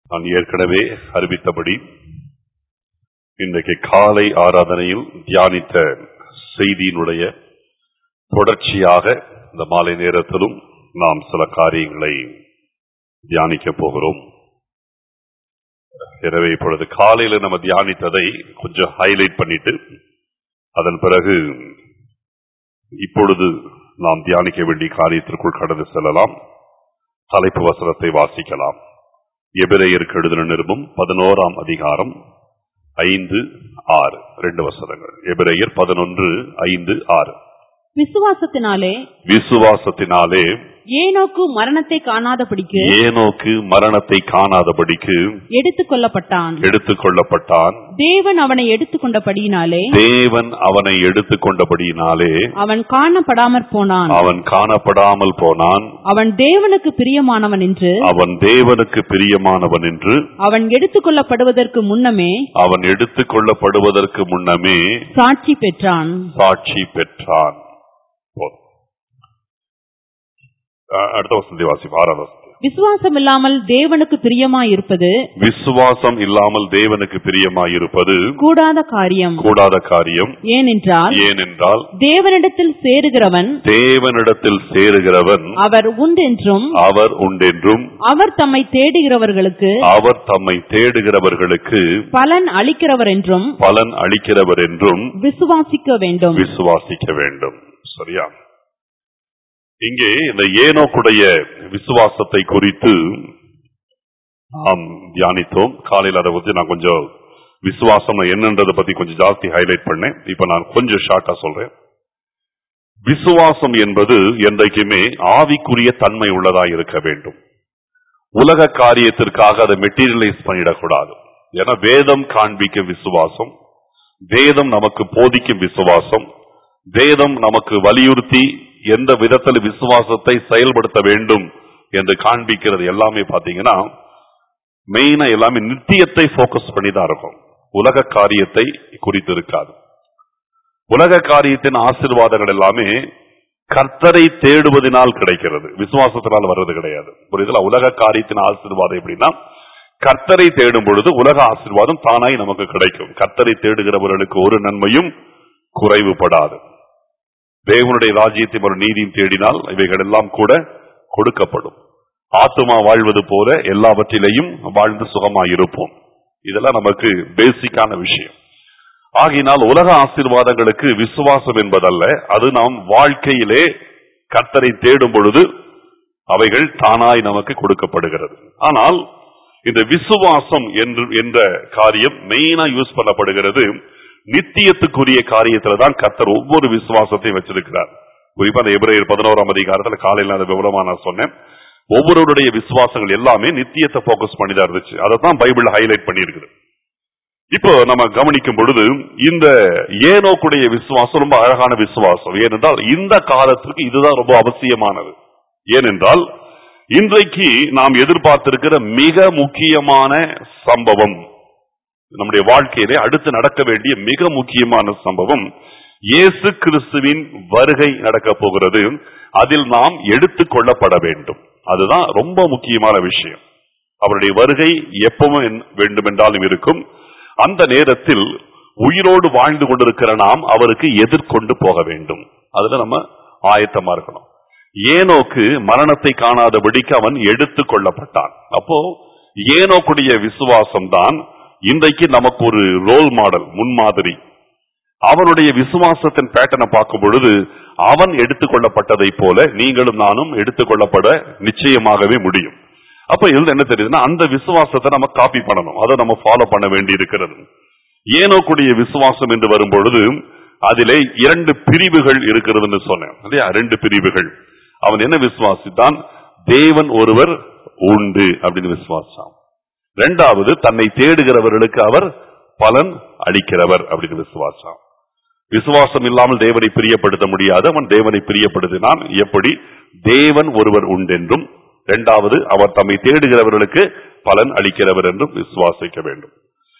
நான் ஏற்கனவே அறிவித்தபடி இன்றைக்கு காலை ஆராதனையில் தியானித்த செய்தியினுடைய தொடர்ச்சியாக இந்த மாலை நேரத்திலும் நாம் சில காரியங்களை தியானிக்க போகிறோம் எனவே இப்பொழுது காலையில நம்ம தியானித்ததை கொஞ்சம் ஹைலைட் பண்ணிட்டு அதன் பிறகு இப்பொழுது நாம் தியானிக்க வேண்டிய காரியத்திற்குள் கடந்து செல்லலாம் தலைப்பு வசனத்தை வாசிக்கலாம் எபிரேயருக்கு எழுதின நிருபம் பதினோராம் அதிகாரம் ஐந்து ஆறு ரெண்டு வசனங்கள் எபிரேயர் பதினொன்று ஐந்து ஆறு விசுவாசத்தினாலே விசுவாசத்தினாலே ஏனோக்கு மரணத்தை காணாதபடிக்கு ஏனோக்கு மரணத்தை காணாதபடிக்கு எடுத்துக் கொள்ளப்பட்டான் எடுத்துக் கொள்ளப்பட்டான் தேவன் அவனை எடுத்துக்கொண்டபடியினாலே தேவன் அவனை எடுத்துக் கொண்டபடியினாலே அவன் காணப்படாமற் போனான் அவன் காணப்படாமல் போனான் அவன் தேவனுக்கு பிரியமானவன் என்று அவன் தேவனுக்கு பிரியமானவன் என்று அவன் எடுத்துக் கொள்ளப்படுவதற்கு முன்னமே அவன் எடுத்துக் கொள்ளப்படுவதற்கு முன்னமே சாட்சி பெற்றான் சாட்சி பெற்றான் போதும். அஹ் அடுத்த வசந்தி வாசி ஆறாவது வசந்தி விசுவாசம் இல்லாமல் தேவனுக்கு பிரியமாயிருப்பது விசுவாசம் இல்லாமல் தேவனுக்கு பிரியமாயிருப்பது கூடாத காரியம் கூடாத காரியம் ஏனென்றால் ஏனென்றால் தேவனிடத்தில் சேருகிறவன் தேவனிடத்தில் சேருகிறவன் அவர் உண்டென்றும் அவர் உண்டென்றும் அவர் தம்மை தேடுகிறவர்களுக்கு அவர் தம்மை தேடுகிறவர்களுக்கு பலன் அளிக்கிறவர் என்றும் பலன் அளிக்கிறவர் என்றும் விசுவாசிக்க வேண்டும் விசுவாசிக்க வேண்டும் சரியா இங்கே இந்த ஏனோக்குடைய விசுவாசத்தை குறித்து நாம் தியானித்தோம் காலையில் அதை பத்தி நான் கொஞ்சம் விசுவாசம் என்னன்றதை பத்தி கொஞ்சம் ஜாஸ்தி ஹைலைட் பண்ணேன் இப்ப நான் கொஞ்சம் ஷார்ட்டா சொல்றேன் விசுவாசம் என்பது என்றைக்குமே ஆவிக்குரிய தன்மை உள்ளதா இருக்க வேண்டும் உலக காரியத்திற்காக அதை மெட்டீரியலைஸ் பண்ணிடக்கூடாது ஏன்னா வேதம் காண்பிக்கும் விசுவாசம் வேதம் நமக்கு போதிக்கும் விசுவாசம் வேதம் நமக்கு வலியுறுத்தி எந்த விதத்தில் விசுவாசத்தை செயல்படுத்த வேண்டும் என்று காண்பிக்கிறது எல்லாமே பாத்தீங்கன்னா மெயினா எல்லாமே நித்தியத்தை போக்கஸ் பண்ணி தான் இருக்கும் உலக காரியத்தை குறித்து இருக்காது உலக காரியத்தின் ஆசீர்வாதங்கள் எல்லாமே கர்த்தரை தேடுவதனால் கிடைக்கிறது விசுவாசத்தினால் வர்றது கிடையாது புரியுதுல உலக காரியத்தின் ஆசீர்வாதம் எப்படின்னா கர்த்தரை தேடும் பொழுது உலக ஆசீர்வாதம் தானாய் நமக்கு கிடைக்கும் கர்த்தரை தேடுகிறவர்களுக்கு ஒரு நன்மையும் குறைவுபடாது தேவனுடைய ராஜ்யத்தை ஒரு நீதியும் தேடினால் இவைகள் எல்லாம் கூட கொடுக்கப்படும் ஆத்துமா வாழ்வது போல எல்லாவற்றிலையும் வாழ்ந்து சுகமாய் இருப்போம் இதெல்லாம் நமக்கு பேசிக்கான விஷயம் ஆகினால் உலக ஆசீர்வாதங்களுக்கு விசுவாசம் என்பதல்ல அது நாம் வாழ்க்கையிலே கர்த்தரை தேடும் பொழுது அவைகள் தானாய் நமக்கு கொடுக்கப்படுகிறது ஆனால் இந்த விசுவாசம் என்று என்ற காரியம் மெயினா யூஸ் பண்ணப்படுகிறது நித்தியத்துக்குரிய காரியத்துல தான் கர்த்தர் ஒவ்வொரு விசுவாசத்தையும் வச்சிருக்கிறார் குறிப்பா அந்த எபிரேயர் பதினோராம் அதிகாரத்துல காலையில் அந்த விவரமா நான் சொன்னேன் ஒவ்வொருவருடைய விசுவாசங்கள் எல்லாமே நித்தியத்தை போக்கஸ் பண்ணி தான் இருந்துச்சு அதை தான் பைபிள் ஹைலைட் பண்ணியிருக்குது இப்போ நம்ம கவனிக்கும் பொழுது இந்த ஏனோக்குடைய விசுவாசம் ரொம்ப அழகான விசுவாசம் ஏனென்றால் இந்த காலத்துக்கு இதுதான் ரொம்ப அவசியமானது ஏனென்றால் இன்றைக்கு நாம் எதிர்பார்த்திருக்கிற மிக முக்கியமான சம்பவம் நம்முடைய வாழ்க்கையிலே அடுத்து நடக்க வேண்டிய மிக முக்கியமான சம்பவம் இயேசு கிறிஸ்துவின் வருகை நடக்க போகிறது அதில் நாம் எடுத்துக் கொள்ளப்பட வேண்டும் அதுதான் ரொம்ப முக்கியமான விஷயம் அவருடைய வருகை எப்பவும் வேண்டுமென்றாலும் இருக்கும் அந்த நேரத்தில் உயிரோடு வாழ்ந்து கொண்டிருக்கிற நாம் அவருக்கு எதிர்கொண்டு போக வேண்டும் அதுல நம்ம ஆயத்தமா இருக்கணும் ஏனோக்கு மரணத்தை காணாதபடிக்கு அவன் எடுத்துக் கொள்ளப்பட்டான் அப்போ ஏனோக்குடைய விசுவாசம் தான் இன்றைக்கு நமக்கு ஒரு ரோல் மாடல் முன்மாதிரி அவனுடைய விசுவாசத்தின் பேட்டனை பார்க்கும் பொழுது அவன் எடுத்துக்கொள்ளப்பட்டதை போல நீங்களும் நானும் எடுத்துக்கொள்ளப்பட நிச்சயமாகவே முடியும் அப்ப இதுல என்ன தெரியுதுன்னா அந்த விசுவாசத்தை நம்ம காப்பி பண்ணணும் அதை நம்ம ஃபாலோ பண்ண வேண்டி இருக்கிறது ஏனோக்குடைய விசுவாசம் என்று வரும் பொழுது அதிலே இரண்டு பிரிவுகள் இருக்கிறதுன்னு சொன்னேன் இல்லையா ரெண்டு பிரிவுகள் அவன் என்ன விசுவாசித்தான் தேவன் ஒருவர் உண்டு அப்படின்னு விசுவாசான் இரண்டாவது தன்னை தேடுகிறவர்களுக்கு அவர் பலன் அளிக்கிறவர் அப்படின்னு விசுவாசம் விசுவாசம் இல்லாமல் தேவனை பிரியப்படுத்த முடியாது அவன் தேவனை பிரியப்படுத்தினான் எப்படி தேவன் ஒருவர் உண்டென்றும் இரண்டாவது அவர் தம்மை தேடுகிறவர்களுக்கு பலன் அளிக்கிறவர் என்றும் விசுவாசிக்க வேண்டும்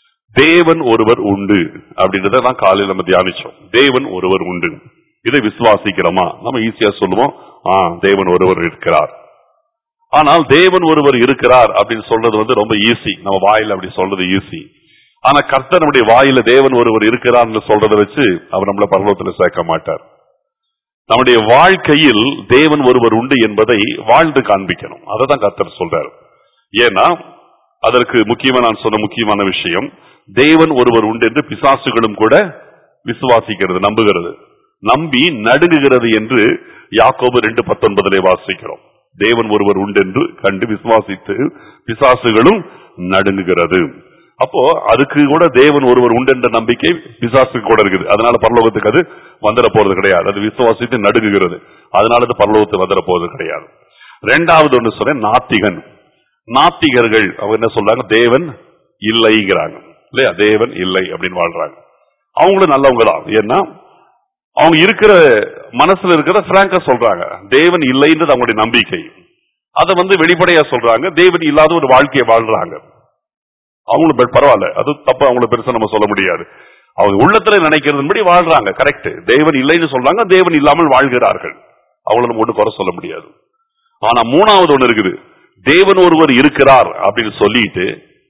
தேவன் ஒருவர் உண்டு அப்படின்றத நான் காலையில் நம்ம தியானிச்சோம் தேவன் ஒருவர் உண்டு இதை விசுவாசிக்கிறோமா நம்ம ஈஸியா சொல்லுவோம் ஆ தேவன் ஒருவர் இருக்கிறார் ஆனால் தேவன் ஒருவர் இருக்கிறார் அப்படின்னு சொல்றது வந்து ரொம்ப ஈஸி நம்ம வாயில அப்படி சொல்றது ஈஸி ஆனா கர்த்தனுடைய வாயில தேவன் ஒருவர் இருக்கிறார்னு சொல்றதை வச்சு அவர் நம்மள பரலோகத்துல சேர்க்க மாட்டார் நம்முடைய வாழ்க்கையில் தேவன் ஒருவர் உண்டு என்பதை வாழ்ந்து காண்பிக்கணும் அதை தான் கர்த்தர் சொல்றாரு ஏன்னா அதற்கு முக்கியமா நான் சொன்ன முக்கியமான விஷயம் தேவன் ஒருவர் உண்டு என்று பிசாசுகளும் கூட விசுவாசிக்கிறது நம்புகிறது நம்பி நடுங்குகிறது என்று யாக்கோபு ரெண்டு பத்தொன்பதிலே வாசிக்கிறோம் தேவன் ஒருவர் உண்டு என்று கண்டு விசுவாசித்து பிசாசுகளும் நடுங்குகிறது அப்போ அதுக்கு கூட தேவன் ஒருவர் உண்டு என்ற நம்பிக்கை பிசாசுக்கு கூட இருக்குது அதனால பரலோகத்துக்கு அது வந்துட போறது கிடையாது அது விசுவாசித்து நடுங்குகிறது அதனால அது பரலோகத்துக்கு வந்துட போறது கிடையாது ரெண்டாவது ஒன்று சொன்னேன் நாத்திகன் நாத்திகர்கள் அவங்க என்ன சொல்றாங்க தேவன் இல்லைங்கிறாங்க இல்லையா தேவன் இல்லை அப்படின்னு வாழ்றாங்க அவங்களும் நல்லவங்க தான் ஏன்னா அவங்க இருக்கிற மனசுல இருக்கிற பிராங்கா சொல்றாங்க தேவன் இல்லைன்றது அவங்களுடைய நம்பிக்கை அதை வந்து வெளிப்படையா சொல்றாங்க தேவன் இல்லாத ஒரு வாழ்க்கையை வாழ்றாங்க அவங்களும் பெ- பரவாயில்ல அது தப்பு அவங்கள பெருசா நம்ம சொல்ல முடியாது அவங்க உள்ளத்துல நினைக்கிறதுபடி வாழ்றாங்க கரெக்ட் தேவன் இல்லைன்னு சொல்றாங்க தேவன் இல்லாமல் வாழ்கிறார்கள் அவங்கள நம்ம ஒண்ணு குறை சொல்ல முடியாது ஆனா மூணாவது ஒண்ணு இருக்குது தேவன் ஒருவர் இருக்கிறார் அப்படின்னு சொல்லிட்டு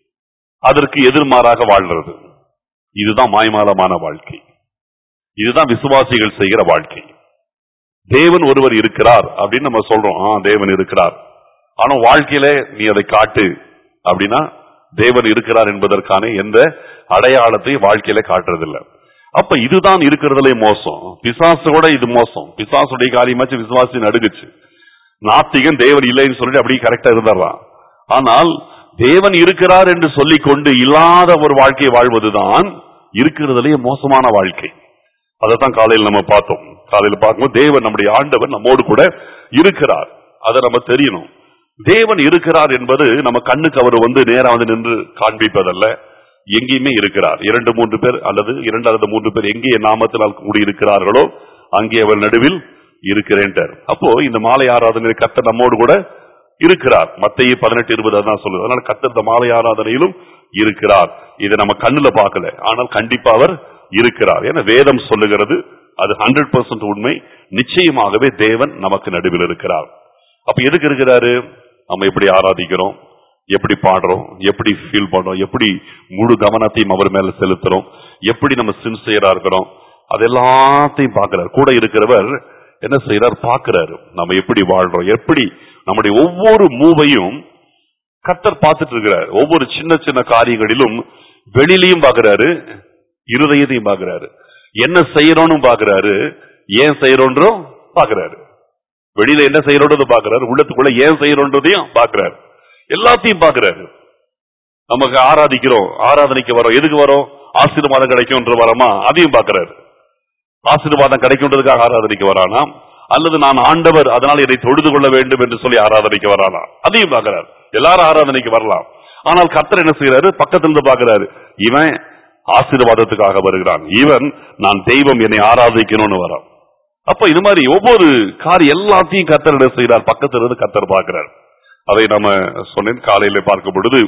அதற்கு எதிர்மாறாக வாழ்றது இதுதான் மாய்மாலமான வாழ்க்கை இதுதான் விசுவாசிகள் செய்கிற வாழ்க்கை தேவன் ஒருவர் இருக்கிறார் அப்படின்னு நம்ம சொல்றோம் ஆ தேவன் இருக்கிறார் ஆனா வாழ்க்கையில நீ அதை காட்டு அப்படின்னா தேவன் இருக்கிறார் என்பதற்கான எந்த அடையாளத்தை வாழ்க்கையில காட்டுறதில்ல அப்ப இதுதான் இருக்கிறதுலே மோசம் பிசாசோட இது மோசம் பிசாசுடைய காரியமாச்சு விசுவாசி நடுங்குச்சு நாத்திகன் தேவன் இல்லைன்னு சொல்லிட்டு அப்படியே கரெக்டா இருந்துடுறான் ஆனால் தேவன் இருக்கிறார் என்று சொல்லிக் கொண்டு இல்லாத ஒரு வாழ்க்கையை வாழ்வதுதான் இருக்கிறதுலேயே மோசமான வாழ்க்கை அதைத்தான் காலையில் நம்ம பார்த்தோம் காலையில் பார்க்கும்போது தேவன் நம்முடைய ஆண்டவர் நம்மோடு கூட இருக்கிறார் அதை நம்ம தெரியணும் தேவன் இருக்கிறார் என்பது நம்ம கண்ணுக்கு அவர் வந்து நேரா வந்து நின்று காண்பிப்பதல்ல எங்கேயுமே இருக்கிறார் இரண்டு மூன்று பேர் அல்லது இரண்டு அல்லது மூன்று பேர் எங்கே என் நாமத்தினால் கூடி இருக்கிறார்களோ அங்கே அவர் நடுவில் இருக்கிறேன்ட்டார் அப்போ இந்த மாலை ஆராதனை கர்த்தர் நம்மோடு கூட இருக்கிறார் மத்திய பதினெட்டு இருபது அதான் சொல்லுது அதனால கர்த்தர் இந்த மாலை ஆராதனையிலும் இருக்கிறார் இதை நம்ம கண்ணுல பார்க்கல ஆனால் கண்டிப்பா அவர் இருக்கிறார் ஏன்னா வேதம் சொல்லுகிறது அது ஹண்ட்ரட் பர்சன்ட் உண்மை நிச்சயமாகவே தேவன் நமக்கு நடுவில் இருக்கிறார் அப்ப எதுக்கு இருக்கிறாரு நம்ம எப்படி ஆராதிக்கிறோம் எப்படி பாடுறோம் எப்படி ஃபீல் பண்றோம் எப்படி முழு கவனத்தையும் அவர் மேல செலுத்துறோம் எப்படி நம்ம சின்சியரா இருக்கிறோம் அது எல்லாத்தையும் பார்க்கிறார் கூட இருக்கிறவர் என்ன செய்யறார் பார்க்கிறாரு நம்ம எப்படி வாழ்றோம் எப்படி நம்முடைய ஒவ்வொரு மூவையும் கர்த்தர் பார்த்துட்டு இருக்கிறார் ஒவ்வொரு சின்ன சின்ன காரியங்களிலும் வெளியிலையும் பார்க்கிறாரு இருதயத்தையும் பார்க்கிறாரு என்ன செய்யறோம்னு பார்க்கிறாரு ஏன் செய்யறோன்றோம் பார்க்கிறாரு வெளியில என்ன செய்யறோன்றது பார்க்கிறாரு உள்ளத்துக்குள்ள ஏன் செய்யறோன்றதையும் பார்க்கிறாரு எல்லாத்தையும் பார்க்கிறாரு நமக்கு ஆராதிக்கிறோம் ஆராதனைக்கு வரோம் எதுக்கு வரோம் ஆசீர்வாதம் கிடைக்கும்ன்ற வரமா அதையும் பார்க்கிறாரு ஆசீர்வாதம் கிடைக்கும்ன்றதுக்காக ஆராதனைக்கு வரானா அல்லது நான் ஆண்டவர் அதனால் இதை தொழுது கொள்ள வேண்டும் என்று சொல்லி ஆராதனைக்கு வரானா அதையும் பார்க்கிறார் எல்லாரும் ஆராதனைக்கு வரலாம் ஆனால் கர்த்தர் என்ன செய்யறாரு பக்கத்துல இருந்து பார்க்கிறாரு இவன் ஆசீர்வாதத்துக்காக வருகிறான் இவன் நான் தெய்வம் என்னை ஆராதிக்கணும்னு வரான் அப்ப இது மாதிரி ஒவ்வொரு காரியம் எல்லாத்தையும் கர்த்தர் என்ன செய்கிறார் பக்கத்துல இருந்து கர்த்தர் பார்க்கிறார் அதை நம்ம சொன்னேன் காலையில பார்க்கும் பொழுது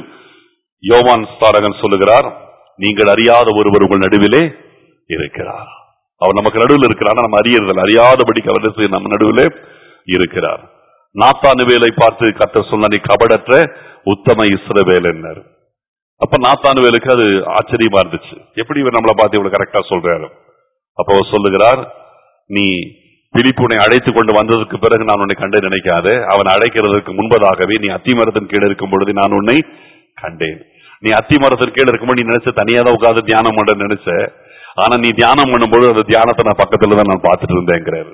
யோவான் ஸ்தாரகன் சொல்லுகிறார் நீங்கள் அறியாத ஒருவர் உங்கள் நடுவிலே இருக்கிறார் அவர் நமக்கு நடுவில் இருக்கிறார் ஆனா நம்ம அறியறதில்ல அறியாதபடிக்கு அவர் என்ன செய்ய நம்ம நடுவிலே இருக்கிறார் நாத்தானுவேலை பார்த்து கர்த்தர் சொன்ன நீ கபடற்ற உத்தம இஸ்ரவேல் என்னர் அப்ப நாத்தானுவேலுக்கு அது ஆச்சரியமா இருந்துச்சு எப்படி இவர் நம்மளை பார்த்து இவ்வளவு கரெக்டா சொல்றாரு அப்ப அவர் சொல்லுகிறார் நீ பிலிப்பு உன்னை அழைத்து கொண்டு வந்ததற்கு பிறகு நான் உன்னை கண்டு நினைக்காதே அவன் அழைக்கிறதற்கு முன்பதாகவே நீ அத்திமரத்தின் கீழே இருக்கும் பொழுது நான் உன்னை கண்டேன் நீ அத்திமரத்தின் கீழே இருக்கும்போது நீ நினைச்ச தனியா தான் உட்கார்ந்து தியானம் பண்ண நினைச்ச ஆனா நீ தியானம் பண்ணும்போது அந்த தியானத்தை நான் பக்கத்துல தான் நான் பார்த்துட்டு இருந்தேங்கிறாரு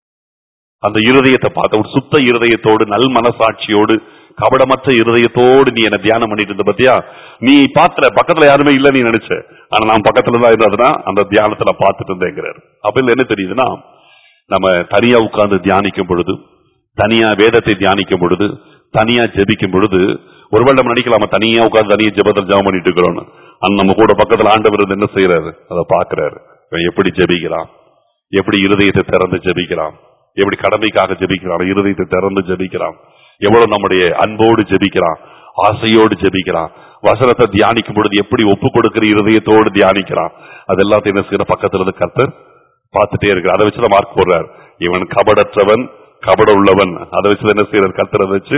அந்த இருதயத்தை பார்த்த ஒரு சுத்த இருதயத்தோடு நல் மனசாட்சியோடு கபடமற்ற இருதயத்தோடு நீ என்ன தியானம் பண்ணிட்டு இருந்த பத்தியா நீ பாத்துல பக்கத்துல யாருமே இல்ல நீ நினைச்ச ஆனா நான் பக்கத்துல தான் இருந்ததுன்னா அந்த தியானத்தை நான் பார்த்துட்டு இருந்தேங்கிறாரு அப்ப இதுல என்ன தெரியுதுன்னா நம்ம தனியா உட்கார்ந்து தியானிக்கும் பொழுது தனியா வேதத்தை தியானிக்கும் பொழுது தனியா ஜெபிக்கும் பொழுது ஒருவேளை நம்ம நினைக்கலாமா தனியா உட்கார்ந்து தனியா ஜெபத்தில் ஜெபம் பண்ணிட்டு இருக்கிறோம் ஆனா நம்ம கூட பக்கத்துல ஆண்டவர் இருந்து என்ன செய்யறாரு அதை பாக்குறாரு இவன் எப்படி ஜெபிக்கிறான் எப்படி இருதயத்தை திறந்து ஜெபிக்கிறான் எப்படி கடமைக்காக ஜெபிக்கிறான் இருதயத்தை திறந்து ஜெபிக்கிறான் எவ்வளவு நம்முடைய அன்போடு ஜெபிக்கிறான் ஆசையோடு ஜெபிக்கிறான் வசனத்தை தியானிக்கும் பொழுது எப்படி ஒப்பு கொடுக்கிற இருதயத்தோடு தியானிக்கிறான் அது எல்லாத்தையும் என்ன செய்யற பக்கத்துல இருந்து கர்த்தர் பார்த்துட்டே இருக்கிறார் அதை வச்சுதான் மார்க் போடுறார் இவன் கபடற்றவன் கபட உள்ளவன் அதை வச்சு என்ன செய்யறார் கர்த்தர் அதை வச்சு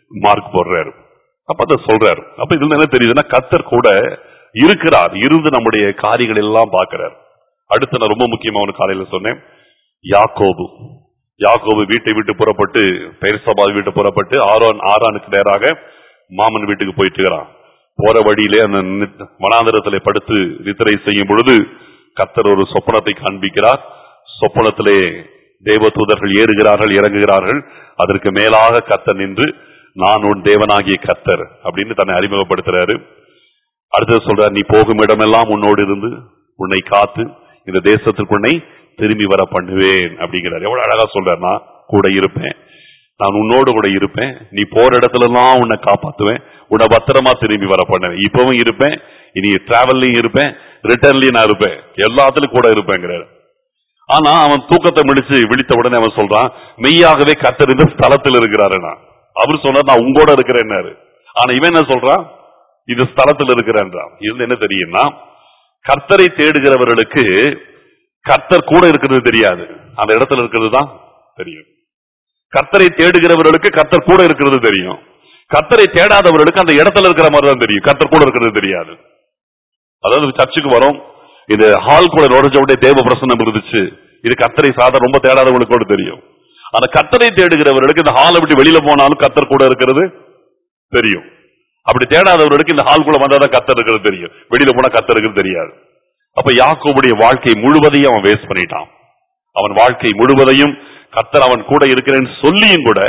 மார்க் போடுறாரு அப்ப அதை சொல்றாரு அப்ப இதுல என்ன தெரியுதுன்னா கத்தர் கூட இருக்கிறார் இருந்து நம்முடைய காரியங்கள் எல்லாம் பார்க்கிறார் அடுத்து நான் ரொம்ப முக்கியமா ஒரு காலையில சொன்னேன் யாக்கோபு யாக்கோபு வீட்டை விட்டு புறப்பட்டு பெயர்சபா வீட்டு புறப்பட்டு ஆரோன் ஆரானுக்கு நேராக மாமன் வீட்டுக்கு போயிட்டு இருக்கிறான் போற வழியிலே அந்த நி- வனாந்தரத்திலே படுத்து நித்திரை செய்யும் பொழுது கத்தர் ஒரு சொப்பனத்தை காண்பிக்கிறார் சொப்பனத்திலே தேவதூதர்கள் ஏறுகிறார்கள் இறங்குகிறார்கள் அதற்கு மேலாக கத்தர் நின்று நான் உன் தேவனாகிய கத்தர் அப்படின்னு தன்னை அறிமுகப்படுத்துறாரு அடுத்தது சொல்றார் நீ போகும் இடமெல்லாம் உன்னோடு இருந்து உன்னை காத்து இந்த தேசத்திற்கு உன்னை திரும்பி வர பண்ணுவேன் அப்படிங்கிறார் எவ்வளவு அழகா சொல்றார் நான் கூட இருப்பேன் நான் உன்னோடு கூட இருப்பேன் நீ போற இடத்துல எல்லாம் உன்னை காப்பாத்துவேன் உன்னை பத்திரமா திரும்பி வர பண்ணுவேன் இப்பவும் இருப்பேன் இனி டிராவல்லையும் இருப்பேன் ரிட்டர்ன்லயும் நான் இருப்பேன் எல்லாத்துலயும் கூட இருப்பேங்கிறாரு ஆனா அவன் தூக்கத்தை முடிச்சு விழித்த உடனே அவன் சொல்றான் மெய்யாகவே கத்தர் இந்த ஸ்தலத்தில் இருக்கிறாரு நான் அவர் சொன்னார் நான் உங்களோட இருக்கிறேன்னாரு ஆனா இவன் என்ன சொல்றான் இது ஸ்தலத்தில் இருக்கிறேன்றான் இதுல என்ன தெரியும்னா கர்த்தரை தேடுகிறவர்களுக்கு கர்த்தர் கூட இருக்கிறது தெரியாது அந்த இடத்துல இருக்கிறது தான் தெரியும் கர்த்தரை தேடுகிறவர்களுக்கு கர்த்தர் கூட இருக்கிறது தெரியும் கர்த்தரை தேடாதவர்களுக்கு அந்த இடத்துல இருக்கிற மாதிரி தான் தெரியும் கர்த்தர் கூட இருக்கிறது தெரியாது அதாவது சர்ச்சுக்கு வரோம் இது ஹால் கூட நுழைஞ்ச உடனே தேவ பிரசனம் இருந்துச்சு இது கர்த்தரை சாதா ரொம்ப தேடாதவங்களுக்கு கூட தெரியும் ஆனா கர்த்தரை தேடுகிறவர்களுக்கு இந்த ஹாலை விட்டு வெளியில போனாலும் கர்த்தர் கூட இருக்கிறது தெரியும் அப்படி தேடாதவர்களுக்கு இந்த ஹால் கூட வந்தாதான் கர்த்தர் இருக்கிறது தெரியும் வெளியில போனா கர்த்தர் இருக்கிறது தெரியாது அப்ப யாக்கோபுடைய வாழ்க்கை முழுவதையும் அவன் வேஸ்ட் பண்ணிட்டான் அவன் வாழ்க்கை முழுவதையும் கர்த்தர் அவன் கூட இருக்கிறேன்னு சொல்லியும் கூட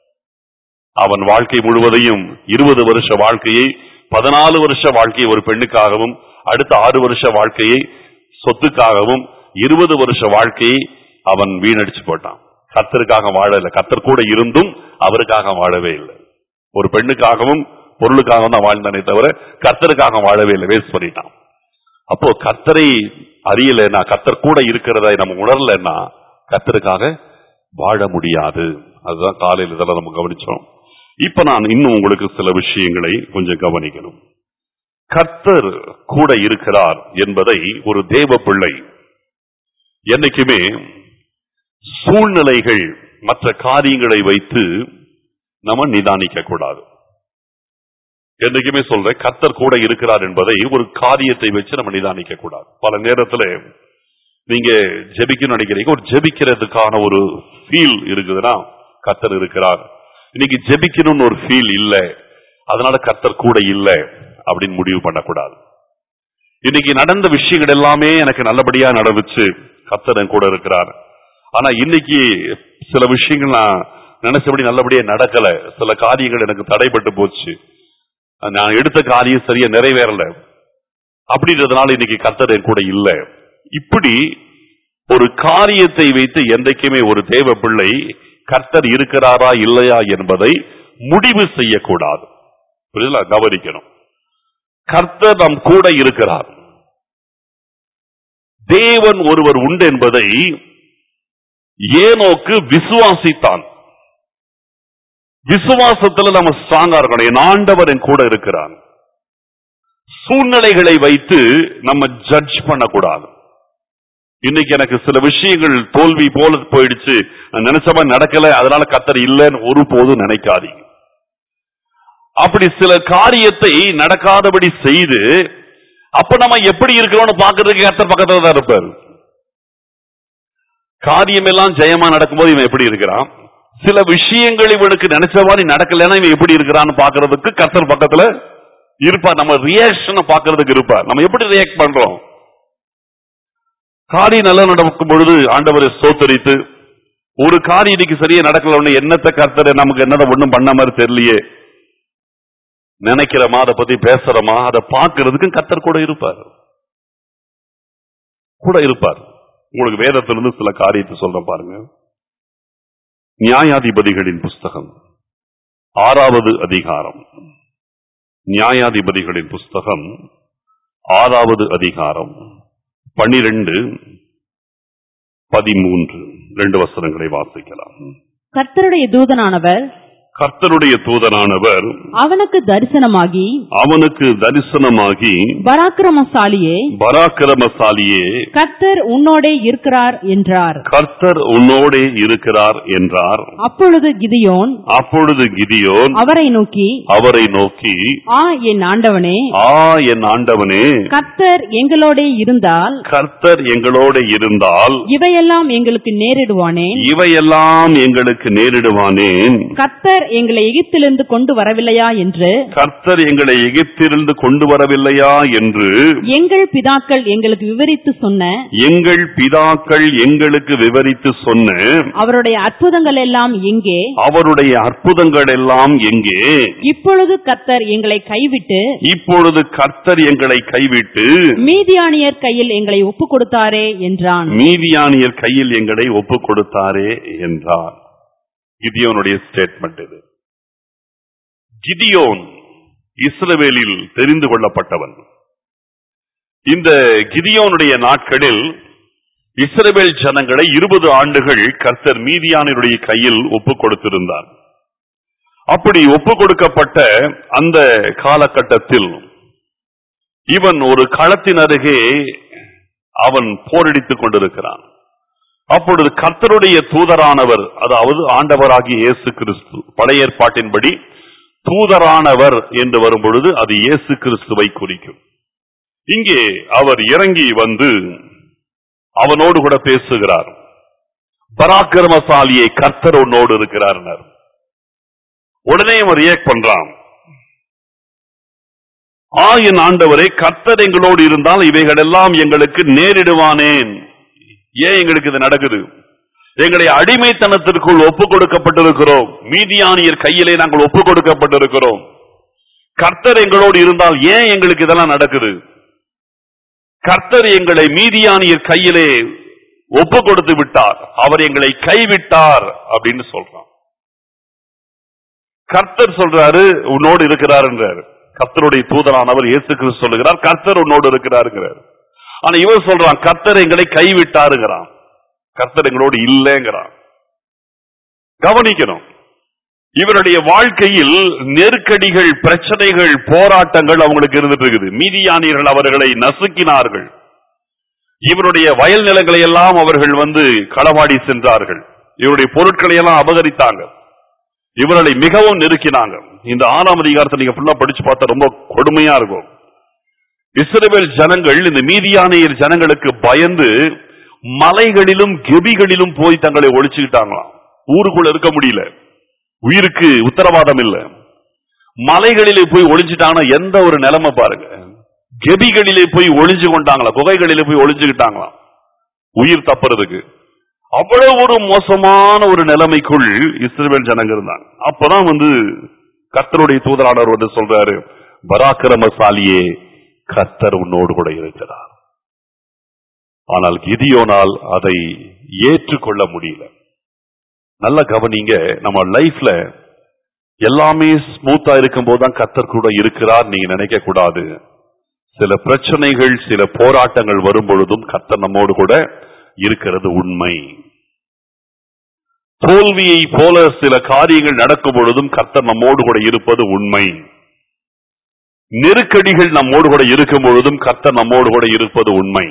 அவன் வாழ்க்கை முழுவதையும் இருபது வருஷ வாழ்க்கையை பதினாலு வருஷ வாழ்க்கையை ஒரு பெண்ணுக்காகவும் அடுத்த ஆறு வருஷ வாழ்க்கையை சொத்துக்காகவும் இருபது வருஷ வாழ்க்கையை அவன் வீணடிச்சு போட்டான் கர்த்தருக்காக வாழல கர்த்தர் கூட இருந்தும் அவருக்காக வாழவே இல்லை ஒரு பெண்ணுக்காகவும் பொருளுக்காகவும் தான் வாழ்ந்தானே தவிர கர்த்தருக்காக வாழவே இல்லை வேஸ்ட் பண்ணிட்டான் அப்போ கர்த்தரை அறியலைன்னா கர்த்தர் கூட இருக்கிறதை நம்ம உணரலைன்னா கர்த்தருக்காக வாழ முடியாது அதுதான் காலையில் இதெல்லாம் நம்ம கவனிச்சோம் இப்ப நான் இன்னும் உங்களுக்கு சில விஷயங்களை கொஞ்சம் கவனிக்கணும் கர்த்தர் கூட இருக்கிறார் என்பதை ஒரு தேவ பிள்ளை என்னைக்குமே சூழ்நிலைகள் மற்ற காரியங்களை வைத்து நம்ம நிதானிக்க கூடாது என்னைக்குமே சொல்றேன் கர்த்தர் கூட இருக்கிறார் என்பதை ஒரு காரியத்தை வச்சு நம்ம நிதானிக்க கூடாது பல நேரத்துல நீங்க ஜெபிக்கணும்னு நினைக்கிறீங்க ஒரு ஜெபிக்கிறதுக்கான ஒரு ஃபீல் இருக்குதுன்னா கர்த்தர் இருக்கிறார் இன்னைக்கு ஜெபிக்கணும்னு ஒரு ஃபீல் இல்ல அதனால கர்த்தர் கூட இல்ல அப்படின்னு முடிவு பண்ணக்கூடாது இன்னைக்கு நடந்த விஷயங்கள் எல்லாமே எனக்கு நல்லபடியா நடந்துச்சு கர்த்தர் என் கூட இருக்கிறார் ஆனா இன்னைக்கு சில விஷயங்கள் நான் நினைச்சபடி நல்லபடியா நடக்கல சில காரியங்கள் எனக்கு தடைப்பட்டு போச்சு நான் எடுத்த காரியம் சரியா நிறைவேறல அப்படின்றதுனால இன்னைக்கு கர்த்தர் என் கூட இல்ல இப்படி ஒரு காரியத்தை வைத்து என்றைக்குமே ஒரு தேவ பிள்ளை கர்த்தர் இருக்கிறாரா இல்லையா என்பதை முடிவு செய்யக்கூடாது புரியுதுல கவனிக்கணும் கர்த்தர் நம் கூட இருக்கிறார் தேவன் ஒருவர் உண்டு என்பதை ஏனோக்கு விசுவாசித்தான் விசுவாசத்துல நம்ம ஸ்ட்ராங்கா இருக்கணும் என் ஆண்டவர் என் கூட இருக்கிறான் சூழ்நிலைகளை வைத்து நம்ம ஜட்ஜ் பண்ணக்கூடாது இன்னைக்கு எனக்கு சில விஷயங்கள் தோல்வி போல போயிடுச்சு நான் நினைச்ச மாதிரி நடக்கல அதனால கத்தர் இல்லைன்னு ஒருபோதும் நினைக்காதீங்க அப்படி சில காரியத்தை நடக்காதபடி செய்து அப்ப நம்ம எப்படி இருக்கிறோம்னு பாக்குறதுக்கு கத்தர் பக்கத்துல தான் இருப்பார் காரியம் எல்லாம் ஜெயமா நடக்கும்போது இவன் எப்படி இருக்கிறான் சில விஷயங்கள் இவனுக்கு நினைச்ச மாதிரி நடக்கலைன்னா இவன் எப்படி இருக்கிறான்னு பாக்குறதுக்கு கர்த்தர் பக்கத்துல இருப்பார் நம்ம ரியாக்ஷனை பாக்குறதுக்கு இருப்பார் நம்ம எப்படி ரியாக்ட் பண்றோம் காரியம் நல்லா நடக்கும் பொழுது ஆண்டவரை சோத்தரித்து ஒரு காரியம் இன்னைக்கு சரியா நடக்கல உடனே என்னத்த கர்த்தர் நமக்கு என்னதை ஒண்ணும் பண்ண மாதிரி தெரியலையே நினைக்கிறோமா அதை பத்தி பேசுறோமா அதை பார்க்கிறதுக்கு கர்த்தர் கூட இருப்பார் கூட இருப்பார் உங்களுக்கு வேதத்திலிருந்து சில காரியத்தை சொல்றேன் பாருங்க நியாயாதிபதிகளின் புஸ்தகம் ஆறாவது அதிகாரம் நியாயாதிபதிகளின் புஸ்தகம் ஆறாவது அதிகாரம் பனிரெண்டு பதிமூன்று ரெண்டு வசனங்களை வாசிக்கலாம் கர்த்தருடைய தூதனானவர் கர்த்தருடைய தூதனானவர் அவனுக்கு தரிசனமாகி அவனுக்கு தரிசனமாகி பராக்கிரமசாலியே பராக்கிரமசாலியே கர்த்தர் உன்னோடே இருக்கிறார் என்றார் கர்த்தர் உன்னோடே இருக்கிறார் என்றார் அப்பொழுது கிதியோன் அப்பொழுது கிதியோன் அவரை நோக்கி அவரை நோக்கி ஆ என் ஆண்டவனே ஆ என் ஆண்டவனே கர்த்தர் எங்களோடே இருந்தால் கர்த்தர் எங்களோட இருந்தால் இவையெல்லாம் எங்களுக்கு நேரிடுவானேன் இவையெல்லாம் எங்களுக்கு நேரிடுவானேன் கர்த்தர் எங்களை எகிப்திலிருந்து கொண்டு வரவில்லையா என்று கர்த்தர் எங்களை எகிப்திலிருந்து கொண்டு வரவில்லையா என்று எங்கள் பிதாக்கள் எங்களுக்கு விவரித்து சொன்ன எங்கள் பிதாக்கள் எங்களுக்கு விவரித்து சொன்ன அவருடைய அற்புதங்கள் எல்லாம் எங்கே அவருடைய அற்புதங்கள் எல்லாம் எங்கே இப்பொழுது கர்த்தர் எங்களை கைவிட்டு இப்பொழுது கர்த்தர் எங்களை கைவிட்டு மீதியானியர் கையில் எங்களை ஒப்புக் கொடுத்தாரே என்றான் மீதியானியர் கையில் எங்களை ஒப்புக் கொடுத்தாரே என்றார் கிதியோனுடைய ஸ்டேட்மெண்ட் இது கிதியோன் இஸ்ரவேலில் தெரிந்து கொள்ளப்பட்டவன் இந்த கிதியோனுடைய நாட்களில் இஸ்ரவேல் ஜனங்களை இருபது ஆண்டுகள் கர்த்தர் மீதியானருடைய கையில் ஒப்புக் கொடுத்திருந்தார் அப்படி ஒப்புக் கொடுக்கப்பட்ட அந்த காலகட்டத்தில் இவன் ஒரு களத்தின் அருகே அவன் போரடித்துக் கொண்டிருக்கிறான் அப்பொழுது கர்த்தருடைய தூதரானவர் அதாவது ஆண்டவராகிய இயேசு கிறிஸ்து பழைய ஏற்பாட்டின்படி தூதரானவர் என்று வரும்பொழுது அது இயேசு கிறிஸ்துவை குறிக்கும் இங்கே அவர் இறங்கி வந்து அவனோடு கூட பேசுகிறார் பராக்கிரமசாலியை கர்த்தர் உன்னோடு இருக்கிறார் உடனே அவன் ரியாக்ட் பண்றான் ஆ என் ஆண்டவரே கர்த்தர் எங்களோடு இருந்தால் இவைகள் எல்லாம் எங்களுக்கு நேரிடுவானேன் ஏன் எங்களுக்கு இது நடக்குது எங்களை அடிமைத்தனத்திற்குள் ஒப்புக் கொடுக்கப்பட்டிருக்கிறோம் மீதியானியர் கையிலே நாங்கள் ஒப்புக் கொடுக்கப்பட்டிருக்கிறோம் கர்த்தர் எங்களோடு இருந்தால் ஏன் எங்களுக்கு இதெல்லாம் நடக்குது கர்த்தர் எங்களை மீதியானியர் கையிலே ஒப்புக் கொடுத்து விட்டார் அவர் எங்களை கைவிட்டார் அப்படின்னு சொல்றான் கர்த்தர் சொல்றாரு உன்னோடு இருக்கிறாருன்றாரு கர்த்தருடைய தூதரானவர் இயேசு கிறிஸ்து சொல்லுகிறார் கர்த்தர் உன்னோடு இருக்கிறாருங்கிறார் ஆனா இவன் சொல்றான் கர்த்தர் எங்களை கைவிட்டாருங்கிறான் கர்த்தர் எங்களோடு இல்லைங்கிறான் கவனிக்கணும் இவருடைய வாழ்க்கையில் நெருக்கடிகள் பிரச்சனைகள் போராட்டங்கள் அவங்களுக்கு இருந்துட்டு இருக்குது மீதியானியர்கள் அவர்களை நசுக்கினார்கள் இவருடைய வயல் நிலங்களை எல்லாம் அவர்கள் வந்து களவாடி சென்றார்கள் இவருடைய பொருட்களை எல்லாம் அபகரித்தாங்க இவர்களை மிகவும் நெருக்கினாங்க இந்த ஆறாம் அதிகாரத்தை நீங்க ஃபுல்லா படிச்சு பார்த்தா ரொம்ப கொடுமையா இருக்கும் இஸ்ரவேல் ஜனங்கள் இந்த மீதியானியர் ஜனங்களுக்கு பயந்து மலைகளிலும் கெபிகளிலும் போய் தங்களை ஒழிச்சுக்கிட்டாங்களாம் ஊருக்குள்ள இருக்க முடியல உயிருக்கு உத்தரவாதம் இல்ல மலைகளிலே போய் ஒளிஞ்சிட்டாங்கன்னா எந்த ஒரு நிலைமை பாருங்க கெபிகளிலே போய் ஒளிஞ்சு கொண்டாங்களா குகைகளிலே போய் ஒளிஞ்சுக்கிட்டாங்களாம் உயிர் தப்புறதுக்கு அவ்வளவு ஒரு மோசமான ஒரு நிலைமைக்குள் இஸ்ரேல் ஜனங்க இருந்தாங்க அப்பதான் வந்து கர்த்தருடைய தூதரானவர் வந்து சொல்றாரு பராக்கிரமசாலியே கர்த்தர் உன்னோடு கூட இருக்கிறார் ஆனால் கிதியோனால் அதை ஏற்றுக்கொள்ள முடியல நல்ல கவனிங்க நம்ம லைஃப்ல எல்லாமே ஸ்மூத்தா இருக்கும் போதுதான் கர்த்தர் கூட இருக்கிறார் நீங்க நினைக்க கூடாது சில பிரச்சனைகள் சில போராட்டங்கள் வரும் பொழுதும் கர்த்தர் நம்மோடு கூட இருக்கிறது உண்மை தோல்வியை போல சில காரியங்கள் நடக்கும் பொழுதும் கர்த்தர் நம்மோடு கூட இருப்பது உண்மை நெருக்கடிகள் நம்மோடு கூட இருக்கும் பொழுதும் கர்த்தர் நம்மோடு கூட இருப்பது உண்மை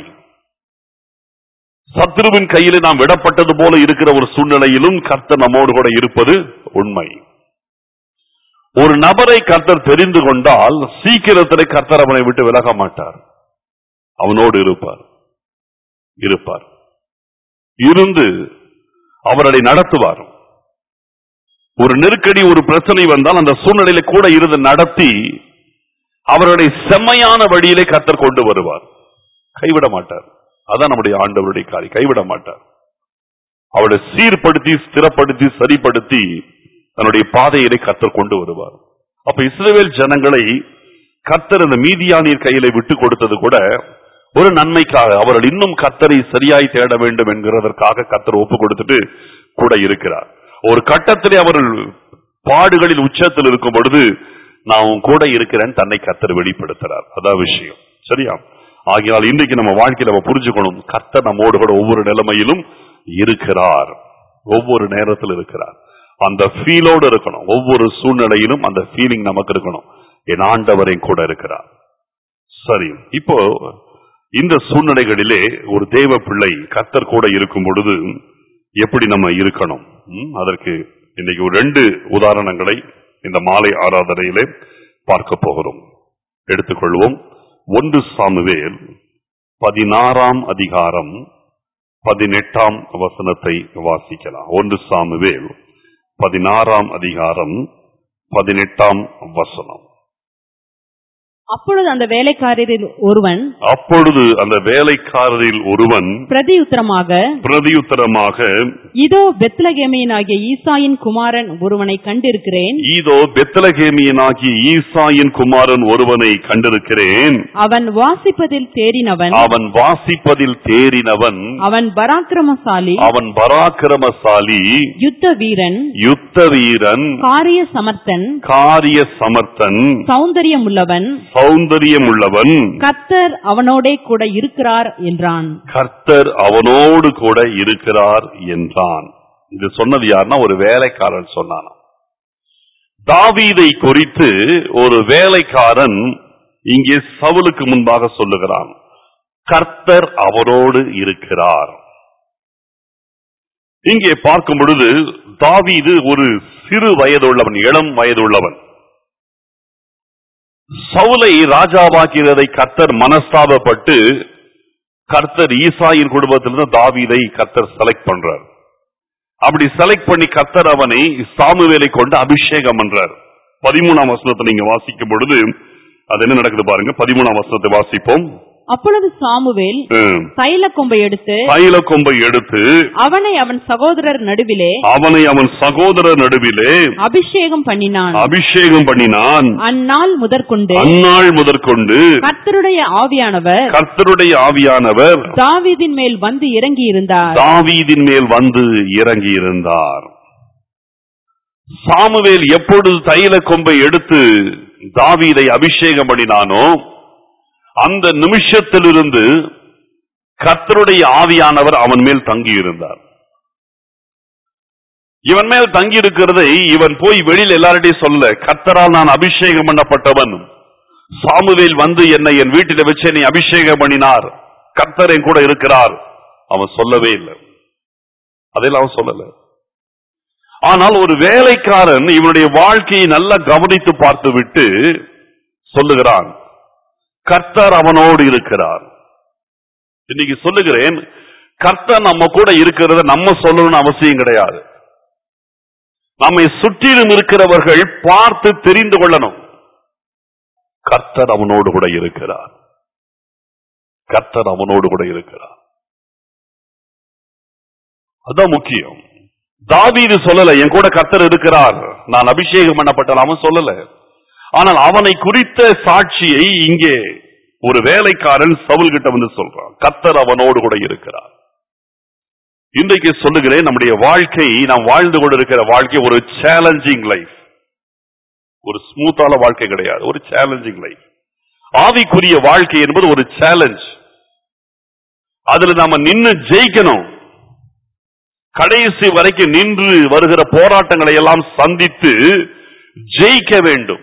சத்ருவின் கையிலே நாம் விடப்பட்டது போல இருக்கிற ஒரு சூழ்நிலையிலும் கர்த்தர் நம்மோடு கூட இருப்பது உண்மை ஒரு நபரை கர்த்தர் தெரிந்து கொண்டால் சீக்கிரத்திலே கர்த்தர் அவனை விட்டு விலக மாட்டார் அவனோடு இருப்பார் இருப்பார் இருந்து அவர்களை நடத்துவார் ஒரு நெருக்கடி ஒரு பிரச்சனை வந்தால் அந்த சூழ்நிலையில கூட இருந்து நடத்தி அவருடைய செம்மையான வழியிலே கர்த்தர் கொண்டு வருவார் கைவிட மாட்டார் அதான் நம்முடைய ஆண்டவருடைய காரியம் கைவிட மாட்டார் அவளை சீர்படுத்தி ஸ்திரப்படுத்தி சரிப்படுத்தி தன்னுடைய பாதையிலே கர்த்தர் கொண்டு வருவார் அப்ப இஸ்ரவேல் ஜனங்களை கர்த்தர் அந்த மீதியானியர் கையில விட்டு கொடுத்தது கூட ஒரு நன்மைக்காக அவர்கள் இன்னும் கர்த்தரை சரியாய் தேட வேண்டும் என்கிறதற்காக கர்த்தர் ஒப்பு கொடுத்துட்டு கூட இருக்கிறார் ஒரு கட்டத்திலே அவர்கள் பாடுகளில் உச்சத்தில் இருக்கும் பொழுது நான் உன் கூட இருக்கிறேன் தன்னை கர்த்தர் வெளிப்படுத்துறார் அதான் விஷயம் சரியா ஆகையால் இன்றைக்கு நம்ம வாழ்க்கையில நம்ம புரிஞ்சுக்கணும் கர்த்தர் நம்மோடு கூட ஒவ்வொரு நிலைமையிலும் இருக்கிறார் ஒவ்வொரு நேரத்தில் இருக்கிறார் அந்த ஃபீலோடு இருக்கணும் ஒவ்வொரு சூழ்நிலையிலும் அந்த ஃபீலிங் நமக்கு இருக்கணும் என் ஆண்டவர் என் கூட இருக்கிறார் சரி இப்போ இந்த சூழ்நிலைகளிலே ஒரு தேவ பிள்ளை கத்தர் கூட இருக்கும் பொழுது எப்படி நம்ம இருக்கணும் ம், அதற்கு இன்னைக்கு ஒரு ரெண்டு உதாரணங்களை இந்த மாலை ஆராதனையிலே பார்க்க போகிறோம் எடுத்துக்கொள்வோம் ஒன்று சாமுவேல் பதினாறாம் அதிகாரம் பதினெட்டாம் வசனத்தை வாசிக்கலாம் ஒன்று சாமுவேல் பதினாறாம் அதிகாரம் பதினெட்டாம் வசனம் அப்பொழுது அந்த வேலைக்காரரில் ஒருவன் அப்பொழுது அந்த வேலைக்காரரில் ஒருவன் பிரதியுத்தரமாக பிரதியுத்தரமாக இதோ பெத்லகேமியனாகிய ஈசாயின் குமாரன் ஒருவனை கண்டிருக்கிறேன் இதோ பெத்தலகேமியனாகி ஈசாயின் குமாரன் ஒருவனை கண்டிருக்கிறேன் அவன் வாசிப்பதில் தேறினவன் அவன் வாசிப்பதில் தேறினவன் அவன் பராக்கிரமசாலி அவன் பராக்கிரமசாலி யுத்த வீரன் யுத்த வீரன் காரிய சமர்த்தன் காரிய சமர்த்தன் சௌந்தரியமுள்ளவன் சௌந்தரியம் உள்ளவன் கத்தர் அவனோடே கூட இருக்கிறார் என்றான் கர்த்தர் அவனோடு கூட இருக்கிறார் என்றான் இது சொன்னது யாருன்னா ஒரு வேலைக்காரன் சொன்னான் தாவீதை குறித்து ஒரு வேலைக்காரன் இங்கே சவுலுக்கு முன்பாக சொல்லுகிறான் கர்த்தர் அவரோடு இருக்கிறார் இங்கே பார்க்கும் பொழுது தாவீது ஒரு சிறு வயதுள்ளவன் இளம் வயதுள்ளவன் சவுலை ராஜாவாக்கிறதை கர்த்தர் மனஸ்தாபப்பட்டு கர்த்தர் ஈசாயின் குடும்பத்திலிருந்து தாவீதை கர்த்தர் செலக்ட் பண்றார் அப்படி செலக்ட் பண்ணி கர்த்தர் அவனை சாமுவேலை கொண்டு அபிஷேகம் பண்றார் பதிமூணாம் வசனத்தை நீங்க வாசிக்கும் பொழுது அது என்ன நடக்குது பாருங்க பதிமூணாம் வசனத்தை வாசிப்போம் அப்பொழுது சாமுவேல் ம். தைல கொம்பை எடுத்து தைல கொம்பை எடுத்து அவனை அவன் சகோதரர் நடுவிலே அவனை அவன் சகோதரர் நடுவிலே அபிஷேகம் பண்ணினான் அபிஷேகம் பண்ணினான் அந்நாள் முதற்கொண்டு அந்நாள் முதற்கொண்டு கர்த்தருடைய ஆவியானவர் கர்த்தருடைய ஆவியானவர் தாவீதின் மேல் வந்து இறங்கி இருந்தார் தாவீதின் மேல் வந்து இறங்கி இருந்தார் சாமுவேல் எப்பொழுது தைல கொம்பை எடுத்து தாவீதை அபிஷேகம் பண்ணினானோ அந்த நிமிஷத்திலிருந்து கர்த்தருடைய ஆவியானவர் அவன் மேல் தங்கி இருந்தார் இவன் மேல் தங்கி இருக்கிறதை இவன் போய் வெளியில் எல்லார்ட்டையும் சொல்ல கர்த்தரால் நான் அபிஷேகம் பண்ணப்பட்டவன் சாமுவேல் வந்து என்னை என் வீட்டில வச்சு என்னை அபிஷேகம் பண்ணினார் கர்த்தர் என் கூட இருக்கிறார் அவன் சொல்லவே இல்லை அதெல்லாம் அவன் சொல்லல ஆனால் ஒரு வேலைக்காரன் இவனுடைய வாழ்க்கையை நல்லா கவனித்து பார்த்து விட்டு சொல்லுகிறான் கர்த்தர் அவனோடு இருக்கிறார் இன்னைக்கு சொல்லுகிறேன் கர்த்தர் நம்ம கூட இருக்கிறத நம்ம சொல்லணும்னு அவசியம் கிடையாது நம்மை சுற்றிலும் இருக்கிறவர்கள் பார்த்து தெரிந்து கொள்ளணும் கர்த்தர் அவனோடு கூட இருக்கிறார் கர்த்தர் அவனோடு கூட இருக்கிறார் அதான் முக்கியம் தாவீது சொல்லல என் கூட கர்த்தர் இருக்கிறார் நான் அபிஷேகம் பண்ணப்பட்டேன் அவன் சொல்லல ஆனால் அவனை குறித்த சாட்சியை இங்கே ஒரு வேலைக்காரன் சவுல் கிட்ட வந்து சொல்றான் கர்த்தர் அவனோடு கூட இருக்கிறார் இன்றைக்கு சொல்லுகிறேன் நம்முடைய வாழ்க்கை நாம் வாழ்ந்து கொண்டிருக்கிற வாழ்க்கை ஒரு சேலஞ்சிங் லைஃப் ஒரு ஸ்மூத்தான வாழ்க்கை கிடையாது ஒரு சேலஞ்சிங் லைஃப் ஆவிக்குரிய வாழ்க்கை என்பது ஒரு சேலஞ்ச் அதுல நாம நின்னு ஜெயிக்கணும் கடைசி வரைக்கும் நின்று வருகிற போராட்டங்களை எல்லாம் சந்தித்து ஜெயிக்க வேண்டும்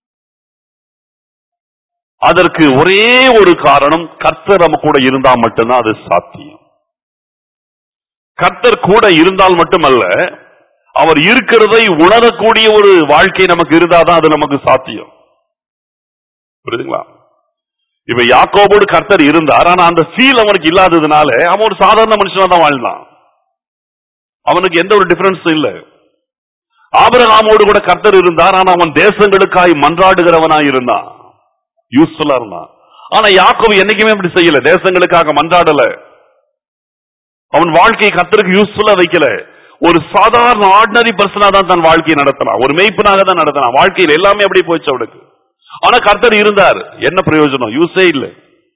அதற்கு ஒரே ஒரு காரணம் கர்த்தர் நம்ம கூட இருந்தா மட்டும்தான் அது சாத்தியம் கர்த்தர் கூட இருந்தால் மட்டுமல்ல அவர் இருக்கிறதை உணரக்கூடிய ஒரு வாழ்க்கை நமக்கு இருந்தாதான் அது நமக்கு சாத்தியம் புரியுதுங்களா இப்ப யாக்கோபோடு கர்த்தர் இருந்தார் ஆனா அந்த ஃபீல் அவனுக்கு இல்லாததுனால அவன் ஒரு சாதாரண மனுஷனா தான் வாழ்ந்தான் அவனுக்கு எந்த ஒரு டிஃபரன்ஸும் இல்ல ஆபிரகாமோடு கூட கர்த்தர் இருந்தார் ஆனா அவன் தேசங்களுக்காய் மன்றாடுகிறவனாய் இருந்தான் யூஸ்ஃபுல்லா இருந்தான் ஆனா யாக்கோபு என்னைக்குமே அப்படி செய்யல தேசங்களுக்காக மன்றாடல அவன் வாழ்க்கையை கர்த்தருக்கு யூஸ்ஃபுல்லா வைக்கல ஒரு சாதாரண ஆர்டினரி பர்சனா தான் தன் வாழ்க்கையை நடத்தினான் ஒரு மெய்ப்பனாக தான் நடத்தினான் வாழ்க்கையில் எல்லாமே அப்படி போச்சு அவனுக்கு ஆனா கர்த்தர் இருந்தார் என்ன பிரயோஜனம் யூஸே இல்லை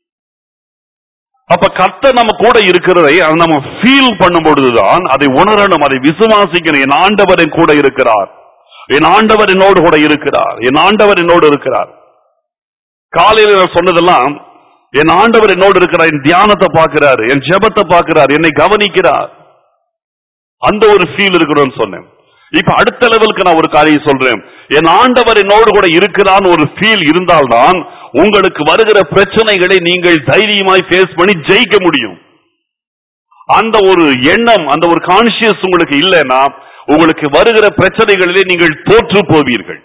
அப்ப கர்த்தர் நம்ம கூட இருக்கிறதை அதை நம்ம ஃபீல் பண்ணும் பொழுதுதான் அதை உணரணும் அதை விசுவாசிக்கணும் என் ஆண்டவர் என் கூட இருக்கிறார் என் ஆண்டவர் என்னோடு கூட இருக்கிறார் என் ஆண்டவர் என்னோடு இருக்கிறார் காலையில நான் சொன்னதெல்லாம் என் ஆண்டவர் என்னோடு இருக்கிறார் என் தியானத்தை பார்க்கிறார் என் ஜெபத்தை பார்க்கிறார் என்னை கவனிக்கிறார் அந்த ஒரு ஃபீல் இருக்கணும்னு சொன்னேன் இப்ப அடுத்த லெவலுக்கு நான் ஒரு காரியம் சொல்றேன் என் ஆண்டவர் என்னோடு கூட இருக்கிறான்னு ஒரு ஃபீல் இருந்தால்தான் உங்களுக்கு வருகிற பிரச்சனைகளை நீங்கள் தைரியமாய் ஃபேஸ் பண்ணி ஜெயிக்க முடியும் அந்த ஒரு எண்ணம் அந்த ஒரு கான்சியஸ் உங்களுக்கு இல்லைன்னா உங்களுக்கு வருகிற பிரச்சனைகளிலே நீங்கள் தோற்று போவீர்கள்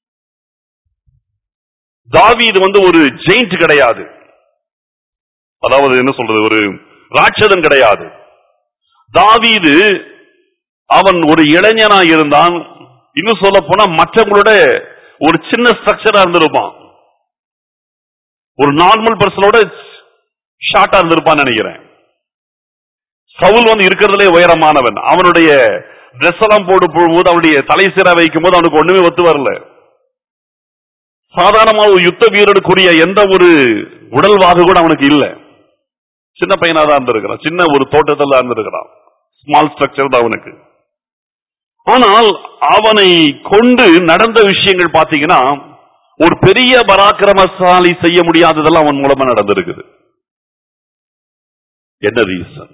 தாவீது வந்து ஒரு ஜெயிண்ட் கிடையாது அதாவது என்ன சொல்றது ஒரு ராட்சதன் கிடையாது தாவீது அவன் ஒரு இளைஞனா இருந்தான் இன்னும் சொல்ல போனா மற்றவங்களோட ஒரு சின்ன ஸ்ட்ரக்சரா இருந்திருப்பான் ஒரு நார்மல் பர்சனோட ஷார்ட்டா இருந்திருப்பான்னு நினைக்கிறேன் சவுல் வந்து இருக்கிறதுலே உயரமானவன் அவனுடைய ட்ரெஸ் எல்லாம் போடு போடும்போது அவனுடைய தலை சீரா வைக்கும் போது அவனுக்கு ஒண்ணுமே ஒத்து வரல சாதாரணமா ஒரு யுத்த வீரனுக்குரிய எந்த ஒரு உடல்வாகு கூட அவனுக்கு இல்ல சின்ன பையனா தான் இருந்திருக்கிறான் சின்ன ஒரு தோட்டத்தில் தான் இருந்திருக்கிறான் ஸ்மால் ஸ்ட்ரக்சர் தான் அவனுக்கு ஆனால் அவனை கொண்டு நடந்த விஷயங்கள் பாத்தீங்கன்னா ஒரு பெரிய பராக்கிரமசாலி செய்ய முடியாததெல்லாம் அவன் மூலமா நடந்திருக்குது என்ன ரீசன்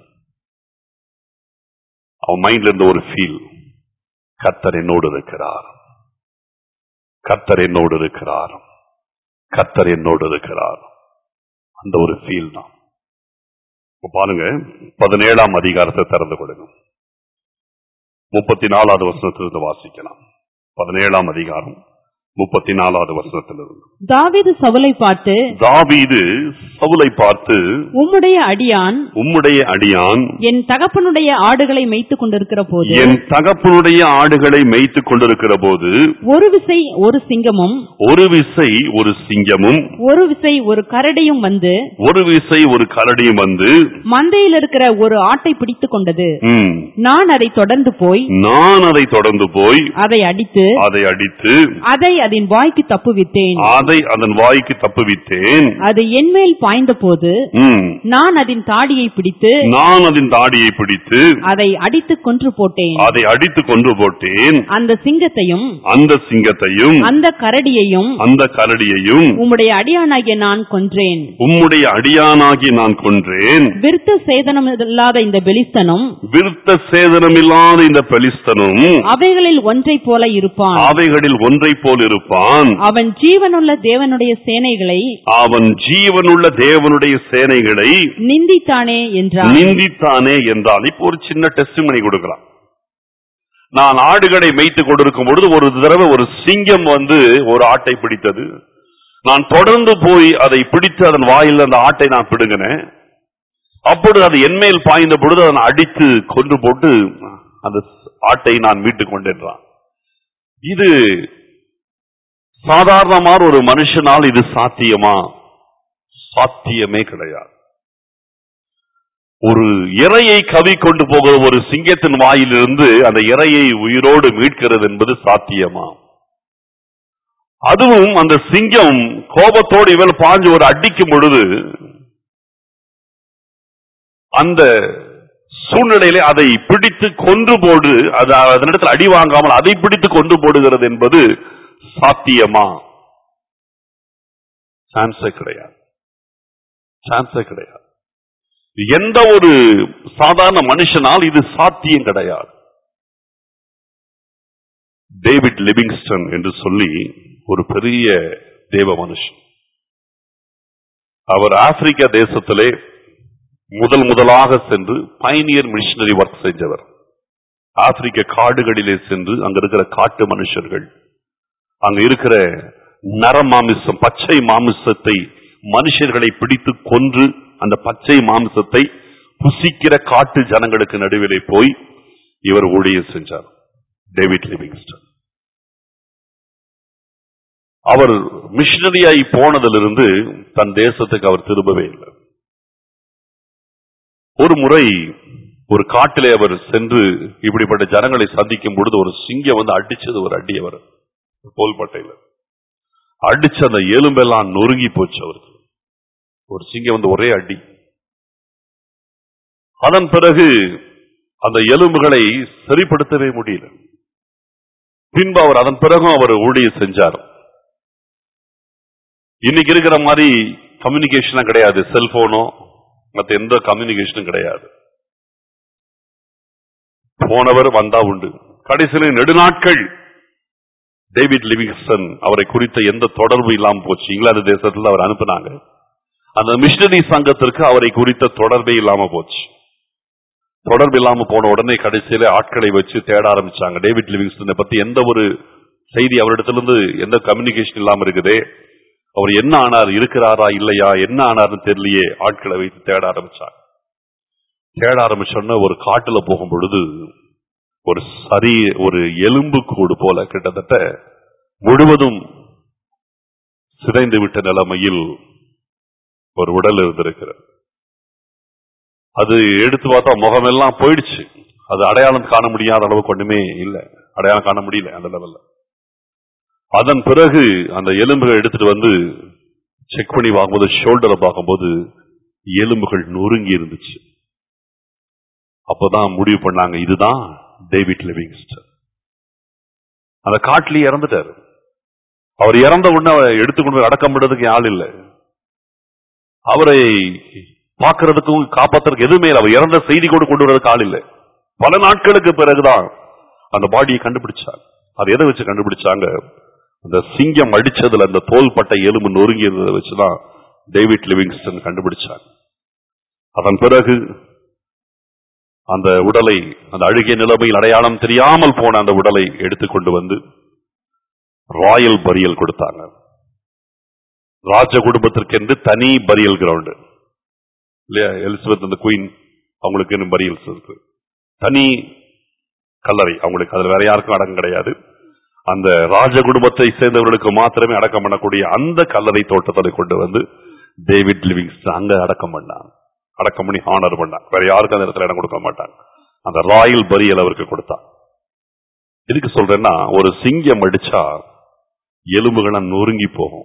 அவன் மைண்ட்ல இருந்த ஒரு ஃபீல் கர்த்தர் என்னோடு இருக்கிறார் கர்த்தர் என்னோடு இருக்கிறார் கர்த்தர் என்னோடு இருக்கிறார் அந்த ஒரு ஃபீல் தான் இப்ப பாருங்க பதினேழாம் அதிகாரத்தை திறந்து கொடுங்க முப்பத்தி நாலாவது வருஷத்திலிருந்து வாசிக்கலாம் பதினேழாம் அதிகாரம் முப்பத்தி நாலாவது வருஷத்திலிருந்து தாவீது சவுலை பார்த்து தாவீது சவுலை பார்த்து உம்முடைய அடியான் உம்முடைய அடியான் என் தகப்பனுடைய ஆடுகளை மேய்த்துக் கொண்டிருக்கிற போது என் தகப்பனுடைய ஆடுகளை மேய்த்துக் கொண்டிருக்கிற போது ஒரு விசை ஒரு சிங்கமும் ஒரு விசை ஒரு சிங்கமும் ஒரு விசை ஒரு கரடியும் வந்து ஒரு விசை ஒரு கரடியும் வந்து மந்தையில் இருக்கிற ஒரு ஆட்டை பிடித்துக் கொண்டது ம், நான் அதை தொடர்ந்து போய் நான் அதை தொடர்ந்து போய் அதை அடித்து அதை அடித்து அதை அதன் வாய்க்கு தப்புவித்தேன் அதை அதன் வாய்க்கு தப்புவித்தேன் அது என்மேல் பாய்ந்த போது ம், நான் அதன் தாடியை பிடித்து நான் அதன் தாடியை பிடித்து அதை அடித்து கொன்று போட்டேன் அதை அடித்து கொன்று போட்டேன் அந்த சிங்கத்தையும் அந்த சிங்கத்தையும் அந்த கரடியையும் அந்த கரடியையும் உம்முடைய அடியானாகிய நான் கொன்றேன் உம்முடைய அடியானாகி நான் கொன்றேன் விருத்த சேதனம் இல்லாத இந்த பெலிஸ்தனும் விருத்த சேதனமில்லாத இந்த பெலிஸ்தனும் அவைகளில் ஒன்றைப் போல இருப்பான் அவைகளில் ஒன்றைப் போல் இருப்பான் அவன் ஜீவனுள்ள தேவனுடைய சேனைகளை அவன் ஜீவனுள்ள தேவனுடைய சேனைகளை நிந்தித்தானே என்றார் நிந்தித்தானே என்றால் இப்போ ஒரு சின்ன டெஸ்ட் கொடுக்கலாம் நான் ஆடுகளை மேய்த்து கொண்டிருக்கும் பொழுது ஒரு தடவை ஒரு சிங்கம் வந்து ஒரு ஆட்டை பிடித்தது நான் தொடர்ந்து போய் அதை பிடித்து அதன் வாயில் அந்த ஆட்டை நான் பிடுங்கினேன் அப்பொழுது அது என்மேல் பாய்ந்த பொழுது அதனை அடித்து கொன்று போட்டு அந்த ஆட்டை நான் மீட்டுக் கொண்டேன்றான் இது சாதாரணமான ஒரு மனுஷனால் இது சாத்தியமா சாத்தியமே கிடையாது ஒரு இரையை கவி கொண்டு போகிற ஒரு சிங்கத்தின் வாயிலிருந்து அந்த இரையை உயிரோடு மீட்கிறது என்பது சாத்தியமா அதுவும் அந்த சிங்கம் கோபத்தோடு இவள் பாஞ்சு ஒரு அடிக்கும் பொழுது அந்த சூழ்நிலையிலே அதை பிடித்து கொன்று போடு அது அதனிடத்தில் அடி வாங்காமல் அதை பிடித்து கொன்று போடுகிறது என்பது சாத்தியமா சான்ஸே கிடையாது சான்ஸே கிடையாது எந்த ஒரு சாதாரண மனுஷனால் இது சாத்தியம் கிடையாது டேவிட் லிவிங்ஸ்டன் என்று சொல்லி ஒரு பெரிய தேவ மனுஷன் அவர் ஆப்பிரிக்க தேசத்திலே முதல் முதலாக சென்று பைனியர் மிஷினரி ஒர்க் செஞ்சவர் ஆப்பிரிக்க காடுகளிலே சென்று அங்க இருக்கிற காட்டு மனுஷர்கள் அங்க இருக்கிற நர மாமிசம் பச்சை மாமிசத்தை மனுஷர்களை பிடித்து கொன்று அந்த பச்சை மாமிசத்தை புசிக்கிற காட்டு ஜனங்களுக்கு நடுவிலே போய் இவர் ஊழியம் செஞ்சார் டேவிட் லிவிங்ஸ்டன் அவர் மிஷினரியாய் போனதிலிருந்து தன் தேசத்துக்கு அவர் திரும்பவே இல்லை ஒரு முறை ஒரு காட்டிலே அவர் சென்று இப்படிப்பட்ட ஜனங்களை சந்திக்கும் பொழுது ஒரு சிங்கம் வந்து அடிச்சது ஒரு அடி அவர் தோள்பட்டையில அடிச்சு அந்த எலும்பெல்லாம் நொறுங்கி போச்சு அவருக்கு ஒரு சிங்கம் வந்து ஒரே அடி அதன் பிறகு அந்த எலும்புகளை சரிப்படுத்தவே முடியல பின்பு அவர் அதன் பிறகும் அவர் ஊழியம் செஞ்சார் இன்னைக்கு இருக்கிற மாதிரி கம்யூனிகேஷனா கிடையாது செல்போனோ மத்த எந்த கம்யூனிகேஷனும் கிடையாது போனவர் வந்தா உண்டு கடைசியில் நெடுநாட்கள் டேவிட் லிவிங்ஸ்டன் அவரை குறித்த எந்த தொடர்பு இல்லாம போச்சு இங்கிலாந்து தேசத்துல அவர் அனுப்புனாங்க அந்த மிஷனரி சங்கத்திற்கு அவரை குறித்த தொடர்பே இல்லாம போச்சு தொடர்பு இல்லாம போன உடனே கடைசியில ஆட்களை வச்சு தேட ஆரம்பிச்சாங்க டேவிட் லிவிங்ஸ்டனை பத்தி எந்த ஒரு செய்தி அவரிடத்திலிருந்து எந்த கம்யூனிகேஷன் இல்லாம இருக்குதே அவர் என்ன ஆனார் இருக்கிறாரா இல்லையா என்ன ஆனார்னு தெரியலையே ஆட்களை வைத்து தேட ஆரம்பிச்சாங்க தேட ஆரம்பிச்சோன்னா ஒரு காட்டுல போகும் பொழுது ஒரு சரி ஒரு எலும்பு கூடு போல கிட்டத்தட்ட முழுவதும் சிதைந்து விட்ட நிலைமையில் ஒரு உடல் இருந்திருக்கிறது அது எடுத்து பார்த்தா முகமெல்லாம் போயிடுச்சு அது அடையாளம் காண முடியாத அளவுக்கு ஒண்ணுமே இல்லை அடையாளம் காண முடியல அந்த லெவல்ல அதன் பிறகு அந்த எலும்புகள் எடுத்துட்டு வந்து செக் பண்ணி பார்க்கும்போது ஷோல்டரை பார்க்கும்போது எலும்புகள் நொறுங்கி இருந்துச்சு அப்பதான் முடிவு பண்ணாங்க இதுதான் டேவிட் லிவிங்ஸ்டன் அந்த காட்டிலேயே இறந்துட்டாரு அவர் இறந்த உடனே அவரை எடுத்துக்கொண்டு போய் அடக்கம் பண்றதுக்கு ஆள் இல்லை அவரை பார்க்கறதுக்கும் காப்பாத்துறதுக்கு எதுவுமே இல்லை அவர் இறந்த செய்தி கூட கொண்டு வரதுக்கு ஆள் இல்லை பல நாட்களுக்கு பிறகுதான் அந்த பாடியை கண்டுபிடிச்சாங்க அது எதை வச்சு கண்டுபிடிச்சாங்க அந்த சிங்கம் அடிச்சதுல அந்த தோள்பட்ட எலும்பு நொறுங்கியதை வச்சுதான் டேவிட் லிவிங்ஸ்டன் கண்டுபிடிச்சாங்க அதன் பிறகு அந்த உடலை அந்த அழுகிய நிலைமையில் அடையாளம் தெரியாமல் போன அந்த உடலை எடுத்துக்கொண்டு வந்து ராயல் பரியல் கொடுத்தாங்க ராஜ குடும்பத்திற்கென்று தனி பரியல் கிரவுண்டு இல்லையா எலிசபெத் அந்த குயின் அவங்களுக்கு பரியல்ஸ் இருக்கு தனி கல்லறை அவங்களுக்கு அதுல வேற யாருக்கும் அடக்கம் கிடையாது அந்த ராஜ குடும்பத்தை சேர்ந்தவர்களுக்கு மாத்திரமே அடக்கம் பண்ணக்கூடிய அந்த கல்லறை தோட்டத்தை கொண்டு வந்து டேவிட் லிவிங்ஸ்டன் அங்க அடக்கம் பண்ணாங்க அடக்கம் பண்ணி ஆனர் பண்ணாங்க வேற யாருக்கும் அந்த இடத்துல இடம் கொடுக்க மாட்டாங்க அந்த ராயல் பரியல் அவருக்கு கொடுத்தான் எதுக்கு சொல்றேன்னா ஒரு சிங்கம் அடிச்சா எலும்புகளை நொறுங்கி போகும்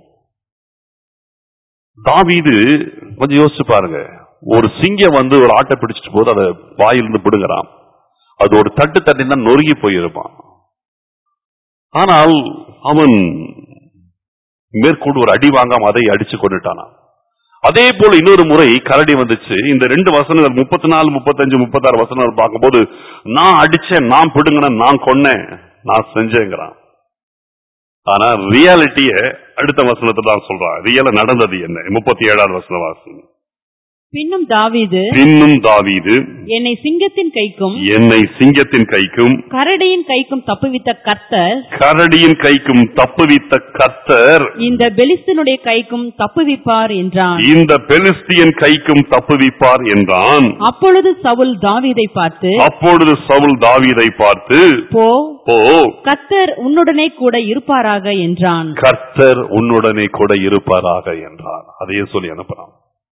தாவீது கொஞ்சம் யோசிச்சு பாருங்க ஒரு சிங்கம் வந்து ஒரு ஆட்டை பிடிச்சிட்டு போது அதை வாயிலிருந்து பிடுங்குறான் அது ஒரு தட்டு தட்டினா நொறுங்கி போயிருப்பான் ஆனால் அவன் மேற்கொண்டு ஒரு அடி வாங்காம அதை அடிச்சு கொண்டுட்டானா அதே போல இன்னொரு முறை கரடி வந்துச்சு இந்த ரெண்டு வசனங்கள் முப்பத்தி நாலு முப்பத்தஞ்சு முப்பத்தாறு வசனங்கள் பார்க்கும்போது நான் அடிச்சேன் நான் பிடுங்கினேன் நான் கொன்னேன் நான் செஞ்சேங்கிறான் ஆனா ரியாலிட்டிய அடுத்த வசனத்தை தான் சொல்றான் ரியல நடந்தது என்ன முப்பத்தி ஏழாவது வசன வாசனம் பின்னும் தாவீது பின்னும் தாவீது என்னை சிங்கத்தின் கைக்கும் என்னை சிங்கத்தின் கைக்கும் கரடியின் கைக்கும் தப்புவித்த கர்த்தர் கரடியின் கைக்கும் தப்புவித்த கர்த்தர் இந்த பெலிஸ்தனுடைய கைக்கும் தப்புவிப்பார் என்றான் இந்த பெலிஸ்தியன் கைக்கும் தப்புவிப்பார் என்றான் அப்பொழுது சவுல் தாவீதை பார்த்து அப்பொழுது சவுல் தாவீதை பார்த்து போ ஓ கர்த்தர் உன்னுடனே கூட இருப்பாராக என்றான் கர்த்தர் உன்னுடனே கூட இருப்பாராக என்றான் அதையே சொல்லி அனுப்புறான்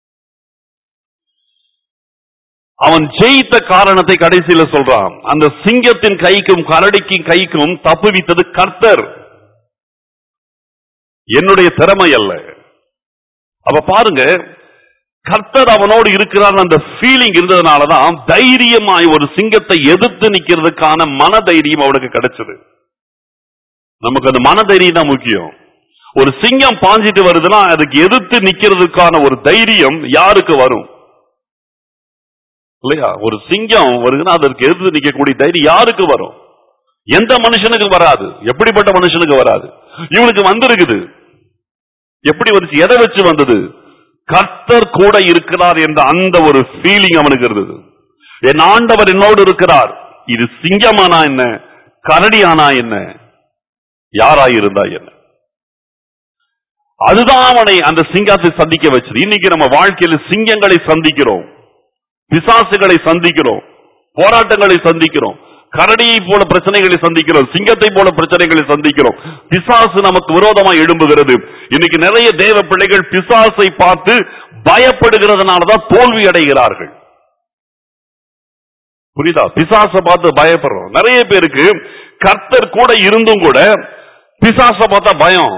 அவன் ஜெயித்த காரணத்தை கடைசியில சொல்றான் அந்த சிங்கத்தின் கைக்கும் கரடிக்கும் கைக்கும் தப்புவித்தது கர்த்தர் என்னுடைய திறமை அல்ல அப்ப பாருங்க கர்த்தர் அவனோடு இருக்கிறார் அந்த ஃபீலிங் இருந்ததுனாலதான் தைரியமாய் ஒரு சிங்கத்தை எதிர்த்து நிக்கிறதுக்கான மன தைரியம் அவனுக்கு கிடைச்சது நமக்கு அந்த மன தைரியம் தான் முக்கியம் ஒரு சிங்கம் பாஞ்சிட்டு வருதுன்னா அதுக்கு எதிர்த்து நிக்கிறதுக்கான ஒரு தைரியம் யாருக்கு வரும் இல்லையா ஒரு சிங்கம் வருதுன்னா அதற்கு எதிர்த்து நிக்கக்கூடிய தைரியம் யாருக்கு வரும் எந்த மனுஷனுக்கு வராது எப்படிப்பட்ட மனுஷனுக்கு வராது இவனுக்கு வந்திருக்குது எப்படி வந்துச்சு எதை வச்சு வந்தது கர்த்தர் கூட இருக்கிறார் என்ற அந்த ஒரு ஃபீலிங் அவனுக்கு இருந்தது என் ஆண்டவர் என்னோடு இருக்கிறார் இது சிங்கமானா என்ன கரடியானா என்ன யாராயிருந்தா என்ன அதுதான் அவனை அந்த சிங்கத்தை சந்திக்க வச்சது இன்னைக்கு நம்ம வாழ்க்கையில சிங்கங்களை சந்திக்கிறோம் பிசாசுகளை சந்திக்கிறோம் போராட்டங்களை சந்திக்கிறோம் கரடியை போல பிரச்சனைகளை சந்திக்கிறோம் சிங்கத்தை போல பிரச்சனைகளை சந்திக்கிறோம் பிசாசு நமக்கு விரோதமா எழும்புகிறது இன்னைக்கு நிறைய தேவ பிள்ளைகள் பிசாசை பார்த்து பயப்படுகிறதுனாலதான் தோல்வி அடைகிறார்கள் புரியுதா பிசாசை பார்த்து பயப்படுறோம் நிறைய பேருக்கு கர்த்தர் கூட இருந்தும் கூட பிசாசை பார்த்தா பயம்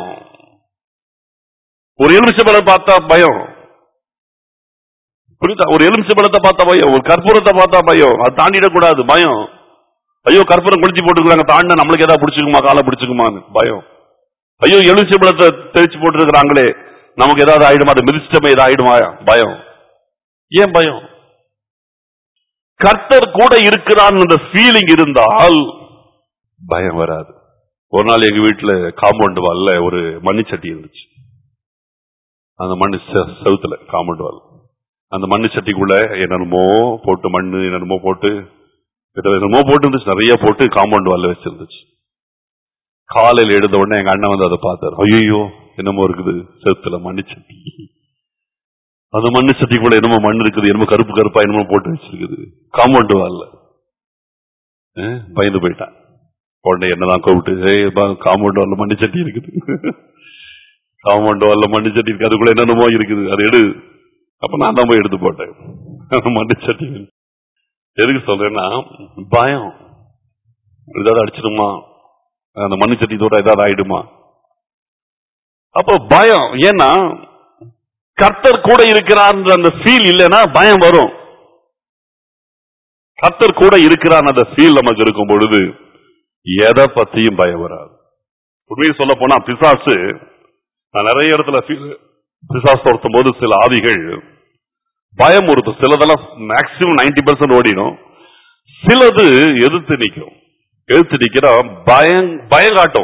ஒரு எலுமிச்சம்பழம் பார்த்தா பயம் புரியுதா ஒரு எலுமிச்சம்பழத்தை பார்த்தா பயம் ஒரு கற்பூரத்தை பார்த்தா பயம் அது தாண்டிடக்கூடாது பயம் ஐயோ கற்பூரம் குளிச்சு போட்டுருக்காங்க தாண்ட நம்மளுக்கு ஏதாவது பிடிச்சிக்குமா காலை பிடிச்சிக்குமான்னு பயம் ஐயோ எலுமிச்சம்பழத்தை தெளிச்சு போட்டுருக்காங்களே நமக்கு ஏதாவது ஆயிடுமா அது மிதிச்சிட்டமே ஏதாவது ஆயிடுமா பயம் ஏன் பயம் கர்த்தர் கூட இருக்கிறான் அந்த ஃபீலிங் இருந்தால் பயம் வராது ஒரு நாள் எங்க வீட்டுல காம்பவுண்ட் வால்ல ஒரு மண்ணுச்சட்டி இருந்துச்சு அந்த மண்ணு செ- செவுத்துல காம்பவுண்ட் வால் அந்த மண்ணு சட்டிக்குள்ள என்னென்னமோ போட்டு மண்ணு என்னென்னமோ போட்டு வித- என்னமோ போட்டு இருந்துச்சு நிறைய போட்டு காம்பவுண்ட் வால்ல வச்சிருந்துச்சு காலையில எழுந்த உடனே எங்க அண்ணன் வந்து அதை பார்த்தாரு ஐயோ என்னமோ இருக்குது செவுத்துல மண்ணு சட்டி அந்த மண்ணு சட்டிக்குள்ள என்னமோ மண் இருக்குது என்னமோ கருப்பு கருப்பா என்னமோ போட்டு வச்சிருக்குது காம்பவுண்ட் வால்ல அஹ், பயந்து போயிட்டான் உடனே என்னதான் கூப்பிட்டு ஏய் காம்பவுண்ட் வால்ல மண்ணு சட்டி இருக்குது காம்பவுண்ட் வால்ல மண்ணு சட்டி இருக்கு அதுக்குள்ள என்னென்னமோ இருக்குது அது எடு அப்ப நான் தான் போய் எடுத்து போட்டேன் அந்த மண்ணு சட்டி எதுக்கு சொல்றேன்னா பயம் ஏதாவது அடிச்சிடுமா அந்த மண்ணு சட்டி தூர ஏதாவது ஆயிடுமா அப்போ பயம் ஏன்னா கர்த்தர் கூட இருக்கிறார் அந்த ஃபீல் இல்லைன்னா பயம் வரும் கர்த்தர் கூட இருக்கிறார் அந்த ஃபீல் நமக்கு இருக்கும் பொழுது எதை பத்தியும் பயம் வராது உண்மையை சொல்ல போனா பிசாசு நான் நிறைய இடத்துல feel- பிசாசு துரத்தும் போது சில ஆவிகள் பயம் ஒருத்தர் சிலதெல்லாம் மேக்சிமம் 90% பர்சன்ட் ஓடிடும் சிலது எதிர்த்து நிற்கும் எதிர்த்து நிக்கிற பயம் பயம் காட்டும்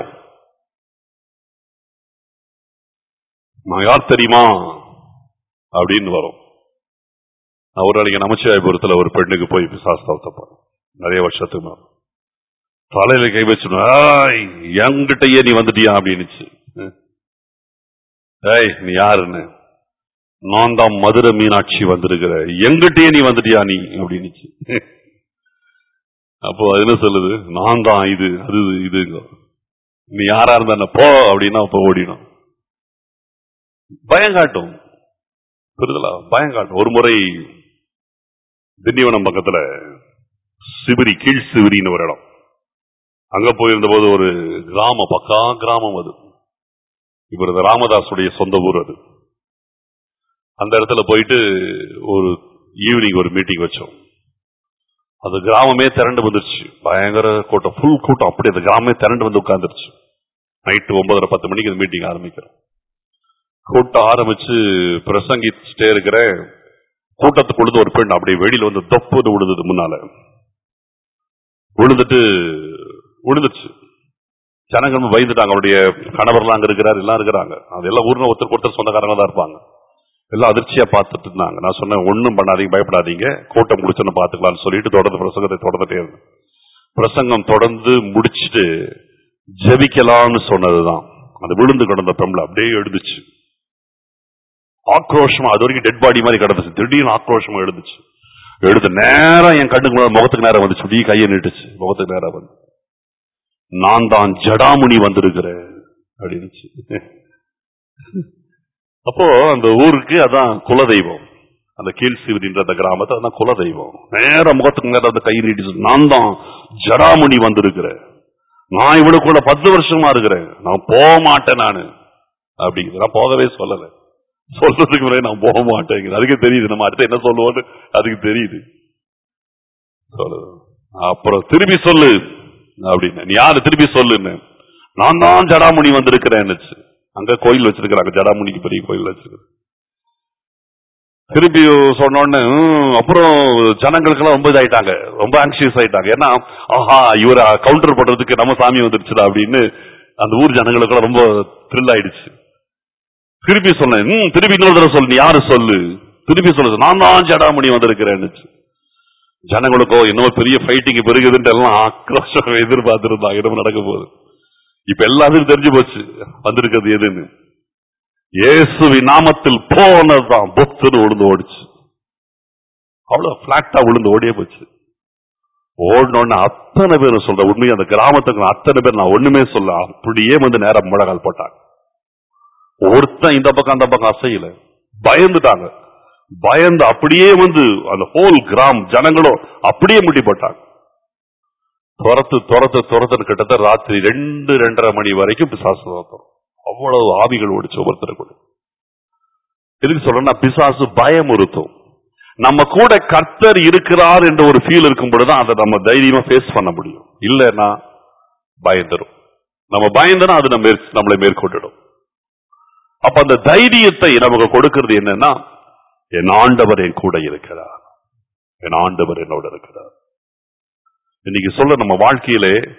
நான் யார் தெரியுமா அப்படின்னு வரும் நான் ஒரு நாளைக்கு நமச்சிவாயபுரத்துல ஒரு பெண்ணுக்கு போய் பிசாசு தோத்தப்போம் நிறைய வருஷத்துக்கு மேல. தலையில கை வச்சு என்கிட்டயே நீ வந்துட்டியா அப்படின்னுச்சு ஏய் நீ யாருன்னு நான் தான் மதுரை மீனாட்சி வந்திருக்கிற எங்கிட்டயே நீ வந்துட்டியா நீ அப்படின்னுச்சு அப்போ அது என்ன சொல்லுது நான் தான் இது அது இதுங்க நீ யாரா இருந்தா என்ன, போ அப்படின்னா அப்ப ஓடிடும் பயம் காட்டும் புரிதலா பயம் காட்டும் ஒரு முறை திண்டிவனம் பக்கத்துல சிபிரி கீழ் சிபிரின்னு ஒரு இடம் அங்க போயிருந்த போது ஒரு கிராமம் பக்கா கிராமம் அது இவர் ராமதாசுடைய சொந்த ஊர் அது அந்த இடத்துல போயிட்டு ஒரு ஈவினிங் ஒரு மீட்டிங் வச்சோம் அது கிராமமே திரண்டு வந்துருச்சு பயங்கர கூட்டம் ஃபுல் கூட்டம் அப்படி அந்த கிராமமே திரண்டு வந்து உட்கார்ந்துருச்சு நைட்டு ஒன்பதரை பத்து மணிக்கு இந்த மீட்டிங் ஆரம்பிக்கிறோம் கூட்டம் ஆரம்பிச்சு பிரசங்கிச்சுட்டே இருக்கிற கூட்டத்துக்குள்ளது ஒரு பெண் அப்படியே வெளியில வந்து தொப்புன்னு விழுந்தது முன்னால விழுந்துட்டு விழுந்துச்சு ஜனங்கள் பயந்துட்டாங்க அவருடைய கணவர்லாம் அங்க இருக்கிறார் எல்லாம் இருக்கிறாங்க அது எல்லாம் ஊர்ல ஒருத்தருக்கு ஒருத்தர் சொந்தக்காரங்க தான் இருப்பாங்க எல்லாம் அதிர்ச்சியா பார்த்துட்டு இருந்தாங்க நான் சொன்னேன் ஒண்ணும் பண்ணாதீங்க பயப்படாதீங்க கூட்டம் முடிச்சோன்னு பாத்துக்கலாம்னு சொல்லிட்டு தொடர்ந்து பிரசங்கத்தை தொடர்ந்துட்டே இருந்தேன் பிரசங்கம் தொடர்ந்து முடிச்சிட்டு ஜெபிக்கலாம்னு சொன்னதுதான் அது விழுந்து கிடந்த பெம்பளை அப்படியே எழுந்துச்சு ஆக்ரோஷமா அது வரைக்கும் டெட் பாடி மாதிரி கிடந்துச்சு திடீர்னு ஆக்ரோஷமா எழுந்துச்சு எழுந்து நேரம் என் கண்ணுக்கு முன்னாடி முகத்துக்கு நேரம் வந்துச்சு இப்படி கையை நீட்டுச்சு முகத்துக்கு நேரம் வந்து நான் தான் ஜடாமுனி வந்திருக்கிறேன் அப்படின்னுச்சு அப்போ அந்த ஊருக்கு அதான் குலதெய்வம் அந்த கீழ் சிவரின்ற அந்த கிராமத்தை அதான் குலதெய்வம் நேர முகத்துக்கு நேரம் அந்த கை நீட்டிச்சு நான் தான் ஜடாமுனி வந்திருக்கிறேன் நான் இவனு கூட பத்து வருஷமா இருக்கிறேன் நான் போக மாட்டேன் நானு அப்படிங்கிறது நான் போகவே சொல்லல சொல்றதுக்கு முன்னாடி நான் போக மாட்டேங்கிறது அதுக்கு தெரியுது நம்ம அடுத்து என்ன சொல்லுவோம்னு அதுக்கு தெரியுது சொல்லு அப்புறம் திருப்பி சொல்லு அப்படின்னு நீ யாரு திருப்பி சொல்லுன்னு நான் தான் ஜடாமுனி வந்திருக்கிறேன்னுச்சு அங்க கோயில் வச்சிருக்கிறாங்க ஜடாமுனிக்கு பெரிய கோயில் வச்சிருக்காங்க திருப்பி சொன்ன உடனே "ம், அப்புறம் ஜனங்களுக்கெல்லாம் ரொம்ப இதாயிட்டாங்க ரொம்ப ஆங்ஷியஸ் ஆயிட்டாங்க ஏன்னா ஆஹா இவரை கவுண்டர் பண்றதுக்கு நம்ம சாமி வந்துருச்சுடா அப்படின்னு அந்த ஊர் ஜனங்களுக்கெல்லாம் ரொம்ப த்ரில் ஆயிடுச்சு திருப்பி சொன்னேன் "ம், திருப்பி இன்னொரு தடவை சொல்லு நீ யாரு சொல்லு திருப்பி சொல்லு நான் தான் ஜடாமுனி வந்திருக்கிறேன்னு ஜனங்களுக்கோ இன்னும் பெரிய ஃபைட்டிங் பெருகுதுன்ட்டு எல்லாம் ஆக்ரோஷம் எதிர்பார்த்திருந்தாங்க என்னமோ நடக்க போகுது இப்ப எல்லாத்துக்கும் தெரிஞ்சு போச்சு வந்திருக்கிறது எதுன்னு இயேசுவின் நாமத்தில் போனதுதான் பொத்துன்னு விழுந்து ஓடிச்சு அவ்வளவு பிளாட்டா விழுந்து ஓடியே போச்சு ஓடினோன்னு அத்தனை பேர் சொல்ற உண்மையை அந்த கிராமத்துக்கு நான் அத்தனை பேர் நான் ஒண்ணுமே சொல்ல அப்படியே வந்து நேரம் முழங்கால் போட்டாங்க ஒருத்தன் இந்த பக்கம் அந்த பக்கம் அசையல பயந்துட்டாங்க பயந்து அப்படியே வந்து அந்த ஹோல் கிராம் ஜனங்களும் அப்படியே முட்டி போட்டாங்க துரத்து துரத்து துரத்துன்னு கிட்டத்தட்ட ராத்திரி ரெண்டு ரெண்டரை மணி வரைக்கும் பிசாசு துரத்தும் அவ்வளவு ஆவிகள் ஓடிச்சு ஒவ்வொருத்தருக்குள்ள எதுக்கு சொல்றேன்னா பிசாசு பயமுறுத்தும் நம்ம கூட கர்த்தர் இருக்கிறார் என்ற ஒரு ஃபீல் இருக்கும் பொழுதுதான் அதை நம்ம தைரியமா ஃபேஸ் பண்ண முடியும் இல்லைன்னா பயந்துரும் நம்ம பயந்தனா அது நம்ம மேற்- நம்மளை மேற்கொண்டுடும் அப்ப அந்த தைரியத்தை நமக்கு கொடுக்கிறது என்னன்னா என் ஆண்டவர் என் கூட இருக்கிறார் என் ஆண்டவர் என்னோட இருக்கிறார் இன்னைக்கு சொல்ல நம்ம வாழ்க்கையிலே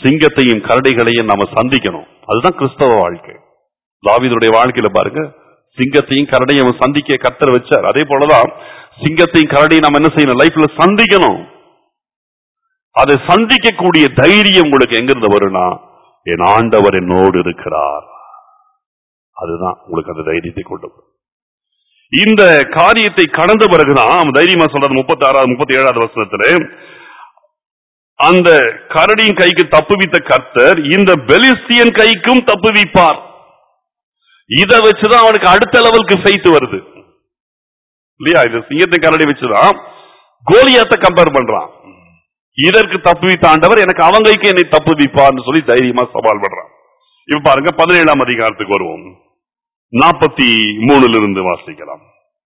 சிங்கத்தையும் கரடிகளையும் நாம சந்திக்கணும் அதுதான் கிறிஸ்தவ வாழ்க்கை தாவீதுடைய வாழ்க்கையில பாருங்க சிங்கத்தையும் கரடையும் அவன் சந்திக்க கர்த்தர் வச்சார் அதே போலதான் சிங்கத்தையும் கரடையும் நம்ம என்ன செய்யணும் லைஃப்ல சந்திக்கணும் அதை சந்திக்கக்கூடிய தைரியம் உங்களுக்கு எங்கிருந்து வரும்னா என் ஆண்டவர் என்னோடு இருக்கிறார் அதுதான் உங்களுக்கு அந்த தைரியத்தை கொண்டு வரும். இந்த காரியத்தை கடந்த பிறகுதான் அவன் தைரியமா சொல்றது முப்பத்தி ஆறாவது முப்பத்தி ஏழாவது வருஷத்துல அந்த கரடியின் கைக்கு தப்புவித்த கர்த்தர் இந்த பெலிஸ்தியன் கைக்கும் தப்புவிப்பார் இதை வச்சுதான் அவனுக்கு அடுத்த லெவலுக்கு ஃபெய்த் வருது இல்லையா இது சிங்கத்தை கரடி வச்சுதான் கோலியாத்த கம்பேர் பண்றான் இதற்கு தப்புவித்த ஆண்டவர் எனக்கு அவன் கைக்கு என்னை தப்புவிப்பார்னு சொல்லி தைரியமா சவால் பண்றான் இப்ப பாருங்க பதினேழாம் அதிகாரத்துக்கு வருவோம் நாற்பத்தி மூணுல இருந்து வாசிக்கலாம்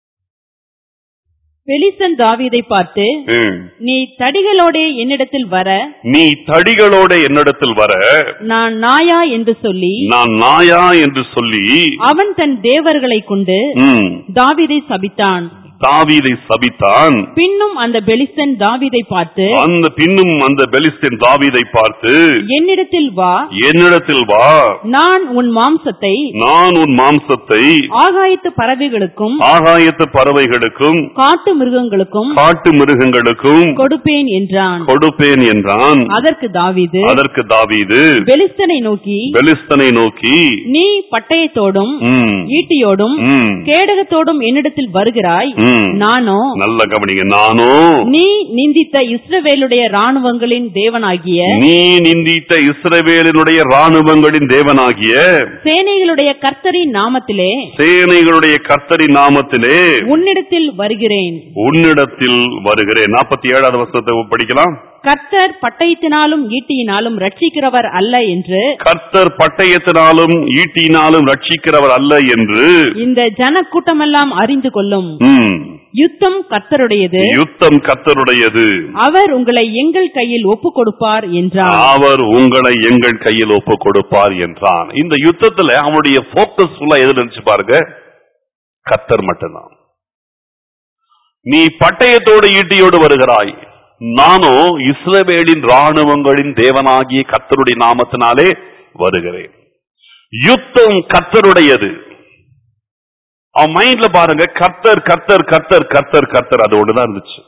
பெலிஸ்தன் தாவீதை பார்த்து ம். நீ தடிகளோடே என்னிடத்தில் வர நீ தடிகளோட என்னிடத்தில் வர நான் நாயா என்று சொல்லி நான் நாயா என்று சொல்லி அவன் தன் தேவர்களை கொண்டு ம், தாவீதை சபித்தான் தாவீதை சபித்தான் பின்னும் அந்த பெலிஸ்தன் தாவீதை பார்த்து அந்த பின்னும் அந்த பெலிஸ்தீன் தாவீதை பார்த்து என்னிடத்தில் வா என்னிடத்தில் வா நான் உன் மாம்சத்தை நான் உன் மாம்சத்தை ஆகாயத்து பறவைகளுக்கும் ஆகாயத்து பறவைகளுக்கும் காட்டு மிருகங்களுக்கும் காட்டு மிருகங்களுக்கும் கொடுப்பேன் என்றான் கொடுப்பேன் என்றான் அதற்கு தாவீது அதற்கு தாவீது பெலிஸ்தனை நோக்கி பெலிஸ்தனை நோக்கி நீ பட்டயத்தோடும் ம், ஈட்டியோடும் ம், கேடகத்தோடும் என்னிடத்தில் வருகிறாய் ம். நானோ நல்ல கவனிங்க நானோ நீ நிந்தித்த இஸ்ரவேலுடைய ராணுவங்களின் தேவனாகிய நீ நிந்தித்த இஸ்ரவேலினுடைய ராணுவங்களின் தேவனாகிய சேனைகளுடைய கர்த்தரின் நாமத்திலே சேனைகளுடைய கர்த்தரின் நாமத்திலே உன்னிடத்தில் வருகிறேன் உன்னிடத்தில் வருகிறேன் நாற்பத்தி ஏழாவது வருஷத்தை படிக்கலாம் கர்த்தர் பட்டயத்தினாலும் ஈட்டியினாலும் ரட்சிக்கிறவர் அல்ல என்று கர்த்தர் பட்டயத்தினாலும் ஈட்டினாலும் ரட்சிக்கிறவர் அல்ல என்று இந்த ஜன கூட்டமெல்லாம் அறிந்து கொள்ளும் ம், யுத்தம் கர்த்தருடையது யுத்தம் கர்த்தருடையது அவர் உங்களை எங்கள் கையில் ஒப்பு கொடுப்பார் என்றார் அவர் உங்களை எங்கள் கையில் ஒப்பு கொடுப்பார் என்றான் இந்த யுத்தத்துல அவனுடைய போக்கஸ் ஃபுல்லா எதுல இருந்துச்சு பாருங்க கர்த்தர் மட்டும்தான் நீ பட்டயத்தோடு ஈட்டியோடு வருகிறாய் நானோ இஸ்ரவேலின் ராணுவங்களின் தேவனாகிய கர்த்தருடைய நாமத்தினாலே வருகிறேன் யுத்தம் கர்த்தருடையது அவன் மைண்ட்ல பாருங்க கர்த்தர் கர்த்தர் கர்த்தர் கர்த்தர் கர்த்தர் அது ஒண்ணுதான் இருந்துச்சு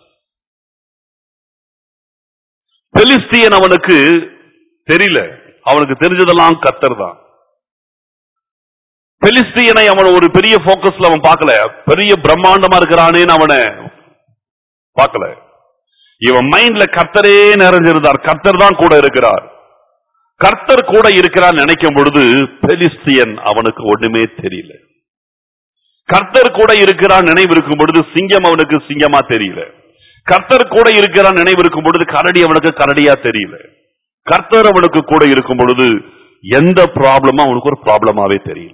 பெலிஸ்தியன் அவனுக்கு தெரியல அவனுக்கு தெரிஞ்சதெல்லாம் கர்த்தர் தான் பெலிஸ்தியனை அவன் ஒரு பெரிய போக்கஸ்ல அவன் பார்க்கல பெரிய பிரம்மாண்டமா இருக்கிறானேன்னு அவனை பார்க்கல இவன் மைண்ட்ல கர்த்தரே நிறைஞ்சிருந்தார் கர்த்தர் தான் கூட இருக்கிறார் கர்த்தர் கூட இருக்கிறார் நினைக்கும் பொழுது பெலிஸ்தியன் அவனுக்கு ஒண்ணுமே தெரியல கர்த்தர் கூட இருக்கிறான் நினைவு இருக்கும் பொழுது சிங்கம் அவனுக்கு சிங்கமா தெரியல கர்த்தர் கூட இருக்கிறான் நினைவு இருக்கும் பொழுது கரடி அவனுக்கு கரடியா தெரியல கர்த்தர் அவனுக்கு கூட இருக்கும் பொழுது எந்த ப்ராப்ளமும் அவனுக்கு ஒரு ப்ராப்ளமாவே தெரியல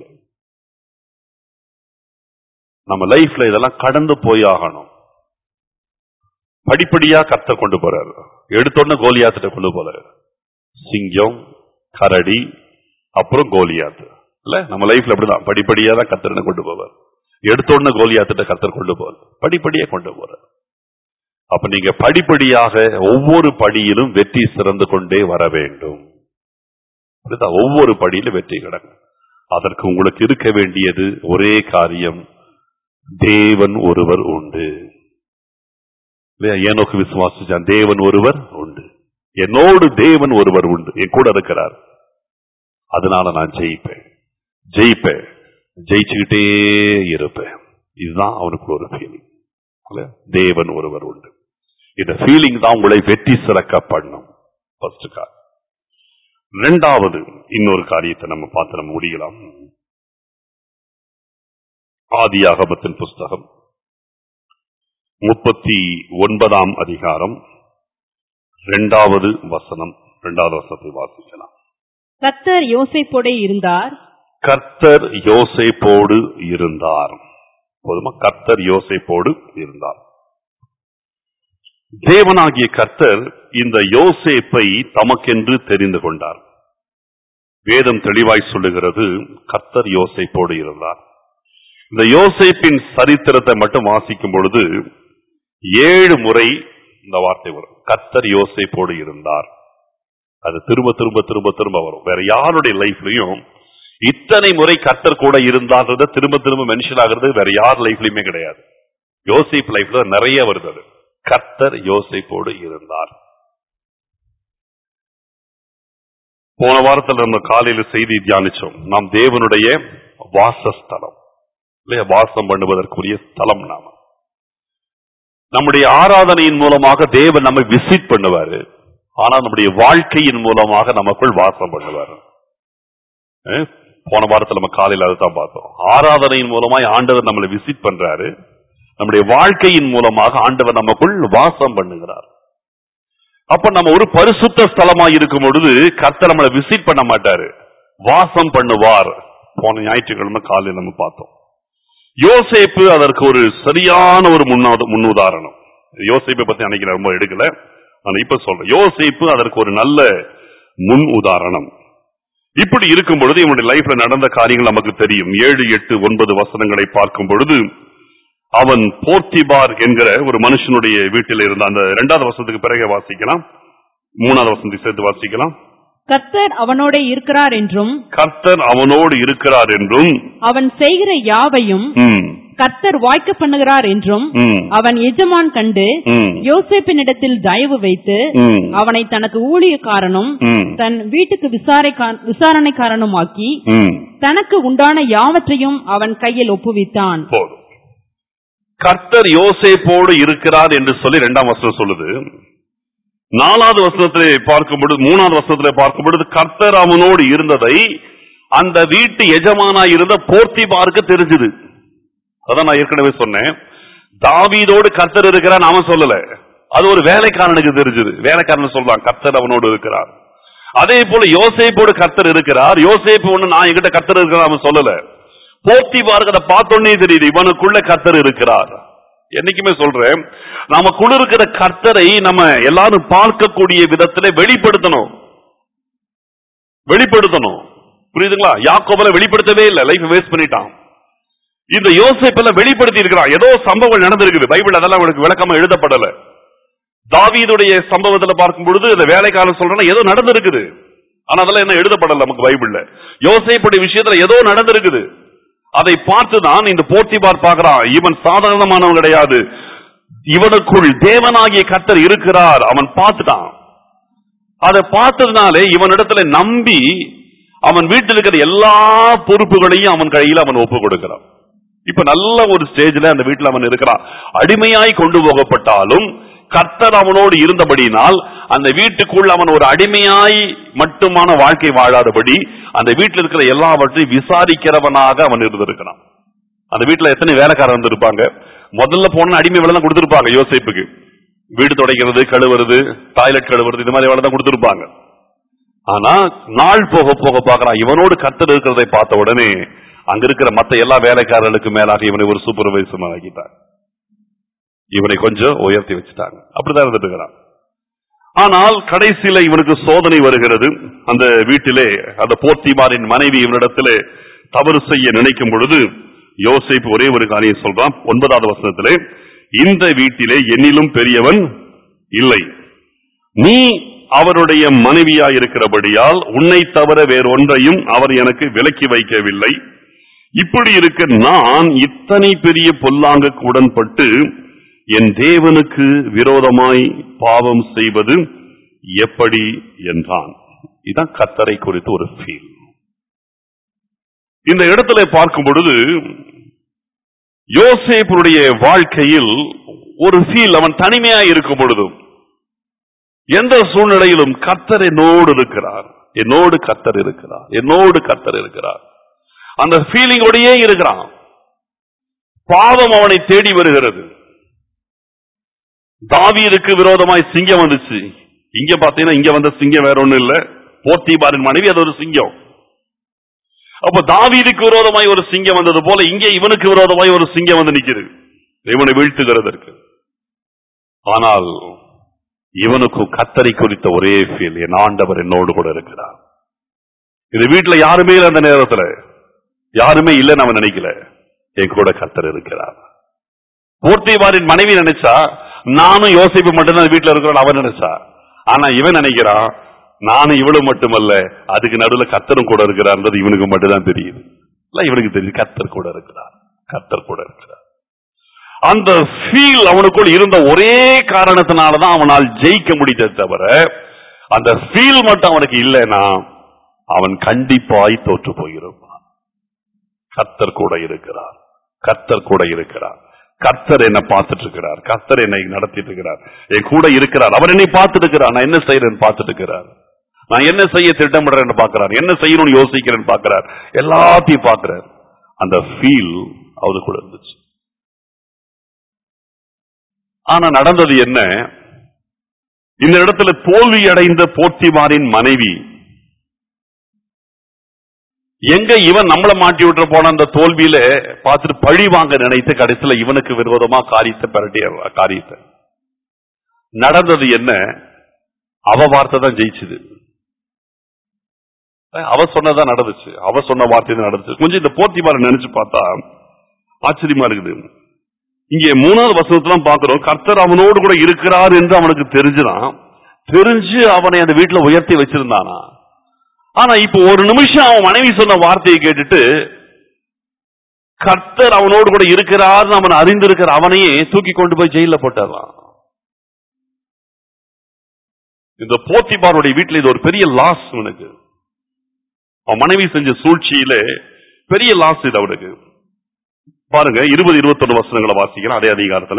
நம்ம லைஃப்ல இதெல்லாம் கடந்து போய் ஆகணும் படிப்படியா கர்த்தர் கொண்டு போறாரு எடுத்தோடனே கோலியாத்திட்ட கொண்டு போறாரு சிங்கம் கரடி அப்புறம் கோலியாத்து இல்ல நம்ம லைஃப்ல அப்படிதான் படிப்படியா தான் கர்த்தரனை கொண்டு போவார் எடுத்தோடனே கோலியாத்திட்ட கர்த்தர் கொண்டு போவார் படிப்படியா கொண்டு போறார் அப்ப நீங்க படிப்படியாக ஒவ்வொரு படியிலும் வெற்றி சிறந்து கொண்டே வர வேண்டும் புரியுதா? ஒவ்வொரு படியிலும் வெற்றி கிடங்க அதற்கு உங்களுக்கு இருக்க வேண்டியது ஒரே காரியம் தேவன் ஒருவர் உண்டு இல்லையா? ஏனோக்கு விசுவாசிச்சான் தேவன் ஒருவர் உண்டு என்னோடு தேவன் ஒருவர் உண்டு என் கூட இருக்கிறார் அதனால நான் ஜெயிப்பேன் ஜெயிப்பேன் ஜெயிச்சுக்கிட்டே இருப்பேன் இதுதான் அவனுக்கு ஒரு ஃபீலிங் தேவன் ஒருவர் உண்டு இந்த ஃபீலிங் தான் உங்களை வெற்றி சிறக்க பண்ணும் ஃபர்ஸ்ட் கார் ரெண்டாவது இன்னொரு காரியத்தை நம்ம பார்த்து நம்ம முடியலாம் ஆதியாகமத்தின் புஸ்தகம் முப்பத்தி ஒன்பதாம் அதிகாரம் இரண்டாவது வசனம் இரண்டாவது வசனத்தை வாசிக்கலாம் கர்த்தர் யோசேப்போடே இருந்தார் கர்த்தர் யோசேப்போடு இருந்தார் போதுமா கர்த்தர் யோசேப்போடு இருந்தார் தேவனாகிய கர்த்தர் இந்த யோசேப்பை தமக்கென்று தெரிந்து கொண்டார் வேதம் தெளிவாய் சொல்லுகிறது கர்த்தர் யோசேப்போடு இருந்தார் இந்த யோசேப்பின் சரித்திரத்தை மட்டும் வாசிக்கும் பொழுது ஏழு முறை இந்த வார்த்தை வரும் கர்த்தர் யோசேப்போடு இருந்தார் அது திரும்ப திரும்ப திரும்ப திரும்ப வரும் வேற யாருடைய லைஃப்லயும் இத்தனை முறை கர்த்தர் கூட இருந்தான்றத திரும்ப திரும்ப மென்ஷன் ஆகுறது வேற யார் லைஃப்லயுமே கிடையாது யோசிப் லைஃப்ல நிறைய வருது அது கர்த்தர் யோசிப்போடு இருந்தார் போன வாரத்தில் நம்ம காலையில செய்தி தியானிச்சோம் நாம் தேவனுடைய வாசஸ்தலம் இல்லையா வாசம் பண்ணுவதற்குரிய ஸ்தலம் நாம நம்முடைய ஆராதனையின் மூலமாக தேவன் நம்மை விசிட் பண்ணுவாரு ஆனா நம்முடைய வாழ்க்கையின் மூலமாக நமக்குள் வாசம் பண்ணுவாரு அஹ், போன வாரத்தில் நம்ம காலையில அதுதான் பார்த்தோம் ஆராதனையின் மூலமாய் ஆண்டவர் நம்மளை விசிட் பண்றாரு நம்முடைய வாழ்க்கையின் மூலமாக ஆண்டவர் நமக்குள் வாசம் பண்ணுகிறார் அப்ப நம்ம ஒரு பரிசுத்த ஸ்தலமா இருக்கும் பொழுது கர்த்தர் நம்மளை விசிட் பண்ண மாட்டாரு வாசம் பண்ணுவார் போன ஞாயிற்றுக்கிழமை காலையில் நம்ம பார்த்தோம் யோசேப்பு அதற்கு ஒரு சரியான ஒரு முன்னாத முன்னுதாரணம் யோசேப்பை பத்தி அன்னைக்கு நான் ரொம்ப எடுக்கல ஆனா இப்ப சொல்றேன் யோசேப்பு அதற்கு ஒரு நல்ல முன் உதாரணம் இப்படி இருக்கும் பொழுது இவனுடைய லைஃப்ல நடந்த காரியங்கள் நமக்கு தெரியும் ஏழு எட்டு ஒன்பது வசனங்களை பார்க்கும் பொழுது அவன் போர்த்திபார் என்கிற ஒரு மனுஷனுடைய வீட்டில் இருந்த அந்த இரண்டாவது வசனத்துக்கு பிறகு வாசிக்கலாம் மூணாவது வசனத்தை சேர்த்து வாசிக்கலாம் கர்த்தர் அவனோட இருக்கிறார் என்றும் கர்த்தர் அவனோடு இருக்கிறார் என்றும் அவன் செய்கிற யாவையும் ம், கர்த்தர் வாய்க்க பண்ணுகிறார் என்றும் ம், அவன் எஜமான் கண்டு ம், யோசேப்பினிடத்தில் தயவு வைத்து ம், அவனை தனக்கு ஊழியக்காரனும் ம், தன் வீட்டுக்கு விசாரைக்கா- விசாரணைக்காரனுமாக்கி ம். தனக்கு உண்டான யாவற்றையும் அவன் கையில் ஒப்புவித்தான் போதும் கர்த்தர் யோசேப்போடு இருக்கிறார் என்று சொல்லி இரண்டாம் வசனம் சொல்லுது நாலாவது வசனத்திலே பார்க்கும் பொழுது மூணாவது வசனத்திலே பார்க்கும் பொழுது கர்த்தர் அவனோடு இருந்ததை அந்த வீட்டு எஜமானா இருந்த போர்த்திபாருக்கு தெரிஞ்சது அதான் நான் ஏற்கனவே சொன்னேன் தாவீதோடு கர்த்தர் இருக்கிறான்னு அவன் சொல்லல அது ஒரு வேலைக்காரனுக்கு தெரிஞ்சது வேலைக்காரன் சொல்றான் கர்த்தர் அவனோடு இருக்கிறார் அதே போல யோசேப்போடு கர்த்தர் இருக்கிறார் யோசேப்பு ஒண்ணு நான் என்கிட்ட கர்த்தர் இருக்கிறார் அவன் சொல்லல போர்த்திபாருக்கு அதை பார்த்தோன்னே தெரியுது இவனுக்குள்ள கர்த்தர் இருக்கிறார் என்னைக்குமே சொல்றேன் நமக்குள்ள இருக்கிற கர்த்தரை நம்ம எல்லாரும் பார்க்கக்கூடிய விதத்திலே வெளிப்படுத்தணும் வெளிப்படுத்தணும் புரியுதுங்களா யாக்கோபல வெளிப்படுத்தவே இல்லை லைஃப் வேஸ்ட் பண்ணிட்டான் இந்த யோசேப்பெல்ல வெளிப்படுத்தி இருக்கிறான் ஏதோ சம்பவம் நடந்திருக்குது பைபிள் அதெல்லாம் அவனுக்கு விளக்கமா எழுதப்படல தாவீதுடைய சம்பவத்துல பார்க்கும் பொழுது இந்த வேலைக்காரன் சொல்றேன்னா ஏதோ நடந்திருக்குது ஆனா அதெல்லாம் என்ன எழுதப்படல நமக்கு பைபிள்ல யோசேப்புடைய விஷயத்துல ஏதோ நடந்திருக்குது அதை பார்த்துதான் இந்த போர்த்திபார் பார்க்கிறான் இவன் சாதாரணமானவன் கிடையாது இவனுக்குள் தேவனாகிய கர்த்தர் இருக்கிறார் அவன் பார்த்துட்டான் அதை பார்த்ததுனாலே இவனிடத்துல நம்பி அவன் வீட்டில் இருக்கிற எல்லா பொறுப்புகளையும் அவன் கையில அவன் ஒப்பு கொடுக்கிறான் இப்ப நல்ல ஒரு ஸ்டேஜ்ல அந்த வீட்டில் அவன் இருக்கிறான் அடிமையாய் கொண்டு போகப்பட்டாலும் கர்த்தர் அவனோடு இருந்தபடியினால் அந்த வீட்டுக்குள் அவன் ஒரு அடிமையாய் மட்டுமான வாழ்க்கை வாழாதபடி அந்த வீட்டில் இருக்கிற எல்லாவற்றையும் விசாரிக்கிறவனாக அவன் இருந்திருக்கிறான் அந்த வீட்டுல எத்தனை வேலைக்காரர் இருந்திருப்பாங்க முதல்ல போன அடிமை வேலை தான் கொடுத்திருப்பாங்க யோசேப்புக்கு வீடு துடைக்கிறது கழுவுறது டாய்லெட் கழுவுறது இது மாதிரி வேலை தான் கொடுத்திருப்பாங்க ஆனா நாள் போக போக பார்க்கறான் இவனோடு கர்த்தர் இருக்கிறதை பார்த்த உடனே அங்க இருக்கிற மத்த எல்லா வேலைக்காரர்களுக்கு மேலாக இவனை ஒரு சூப்பர்வைசர் ஆக்கிட்டாங்க இவனை கொஞ்சம் உயர்த்தி வச்சுட்டாங்க அப்படிதான் இருந்துட்டு இருக்கிறான் ஆனால் கடைசியில இவனுக்கு சோதனை வருகிறது அந்த வீட்டிலே அந்த போர்த்திமாரின் மனைவி இவனிடத்திலே தவறு செய்ய நினைக்கும் பொழுது யோசேப்பு ஒரே ஒரு காரியம் சொல்றான் ஒன்பதாவது வசனத்திலே இந்த வீட்டிலே என்னிலும் பெரியவன் இல்லை நீ அவருடைய மனைவியா இருக்கிறபடியால் உன்னை தவிர வேறொன்றையும் அவர் எனக்கு விலக்கி வைக்கவில்லை இப்படி இருக்க நான் இத்தனை பெரிய பொல்லாங்குக்கு உடன்பட்டு என் தேவனுக்கு விரோதமாய் பாவம் செய்வது எப்படி என்றான் இதான் கத்தரை குறித்து ஒரு ஃபீல் இந்த இடத்துல பார்க்கும் பொழுது யோசேப்புடைய வாழ்க்கையில் ஒரு ஃபீல் அவன் தனிமையா இருக்கும் பொழுதும் எந்த சூழ்நிலையிலும் கர்த்தர் என்னோடு இருக்கிறார் என்னோடு கர்த்தர் இருக்கிறார் என்னோடு கர்த்தர் இருக்கிறார் அந்த ஃபீலிங்கோடயே இருக்கிறான் பாவம் அவனை தேடி வருகிறது தாவீதுக்கு விரோதமாய் சிங்கம் வந்துச்சு இங்க பாத்தீங்கன்னா இங்க வந்த சிங்கம் வேற ஒண்ணும் இல்ல போத்திபாரின் மனைவி அது ஒரு சிங்கம் அப்ப தாவீதுக்கு விரோதமாய் ஒரு சிங்கம் வந்தது போல இங்கே இவனுக்கு விரோதமாய் ஒரு சிங்கம் வந்து நிக்குது இவனை வீழ்த்துகிறதற்கு ஆனால் இவனுக்கு கத்தரை குறித்த ஒரே ஃபீல் என் ஆண்டவர் என்னோடு கூட இருக்கிறார் இது வீட்டுல யாருமே இல்லை அந்த நேரத்துல யாருமே இல்லைன்னு அவன் நினைக்கல என் கூட கத்தர் இருக்கிறார் போர்த்திவாரின் மனைவி நினைச்சா நானும் யோசிப்பு மட்டும்தான் வீட்டுல இருக்கிறோம் அவன் நினைச்சா ஆனா இவன் நினைக்கிறான் நானும் இவளும் மட்டுமல்ல அதுக்கு நடுவுல கத்தரும் கூட இருக்கிறார்ன்றது இவனுக்கு மட்டும்தான் தெரியுது இல்ல இவனுக்கு தெரியுது கத்தர் கூட இருக்கிறார் கத்தர் கூட இருக்கிறார் அந்த ஃபீல் அவனுக்குள் இருந்த ஒரே காரணத்தினாலதான் அவனால் ஜெயிக்க முடிந்தது தவிர அந்த ஃபீல் மட்டும் அவனுக்கு இல்லைன்னா அவன் கண்டிப்பாய் தோற்று போயிருப்பான் கத்தர் கூட இருக்கிறார் கத்தர் கூட இருக்கிறார் கர்த்தர் என்ன பார்த்துட்டு இருக்கிறார் கர்த்தர் என்னை நடத்திட்டு இருக்கிறார் என் கூட இருக்கிறார் அவர் என்னை பார்த்துட்டு இருக்கிறார் நான் என்ன செய்யறேன்னு பார்த்துட்டு இருக்கிறார் நான் என்ன செய்ய திட்டமிடுறேன்னு பார்க்கிறார் என்ன செய்யணும்னு யோசிக்கிறேன்னு பார்க்கிறார் எல்லாத்தையும் பார்க்கிறார் அந்த ஃபீல் அவருக்குள்ள இருந்துச்சு ஆனா நடந்தது என்ன இந்த இடத்துல தோல்வி அடைந்த போர்த்திமாரின் மனைவி எங்க இவன் நம்மள மாட்டி விட்டுற போன அந்த தோல்வியில பார்த்துட்டு பழி வாங்க நினைத்து கடைசியில இவனுக்கு விரோதமா காரியத்தை பரட்டிய காரியத்தை நடந்தது என்ன அவ வார்த்தை தான் ஜெயிச்சுது அவ சொன்னதான் நடந்துச்சு அவ சொன்ன வார்த்தை தான் நடந்துச்சு கொஞ்சம் இந்த போர்த்திமாரை நினைச்சு பார்த்தா ஆச்சரியமா இருக்குது இங்கே மூணாவது வசனத்துல பார்க்கிறோம் கர்த்தர் அவனோடு கூட இருக்கிறார் என்று அவனுக்கு தெரிஞ்சுதான் தெரிஞ்சு அவனை அந்த வீட்டுல உயர்த்தி வச்சிருந்தானா ஆனா இப்போ ஒரு நிமிஷம் அவன் மனைவி சொன்ன வார்த்தையை கேட்டுட்டு கர்த்தர் அவனோடு கூட இருக்கிறார்னு அவன் அறிந்திருக்கிற அவனையே தூக்கி கொண்டு போய் ஜெயில போட்டாரான் இந்த போத்திபாருடைய வீட்டுல இது ஒரு பெரிய லாஸ் அவனுக்கு அவன் மனைவி செஞ்ச சூழ்ச்சியில பெரிய லாஸ் இது அவனுக்கு பாருங்க இருபது இருபத்தொன்னு வசனங்களை வாசிக்கிறேன் அதே அதிகாரத்துல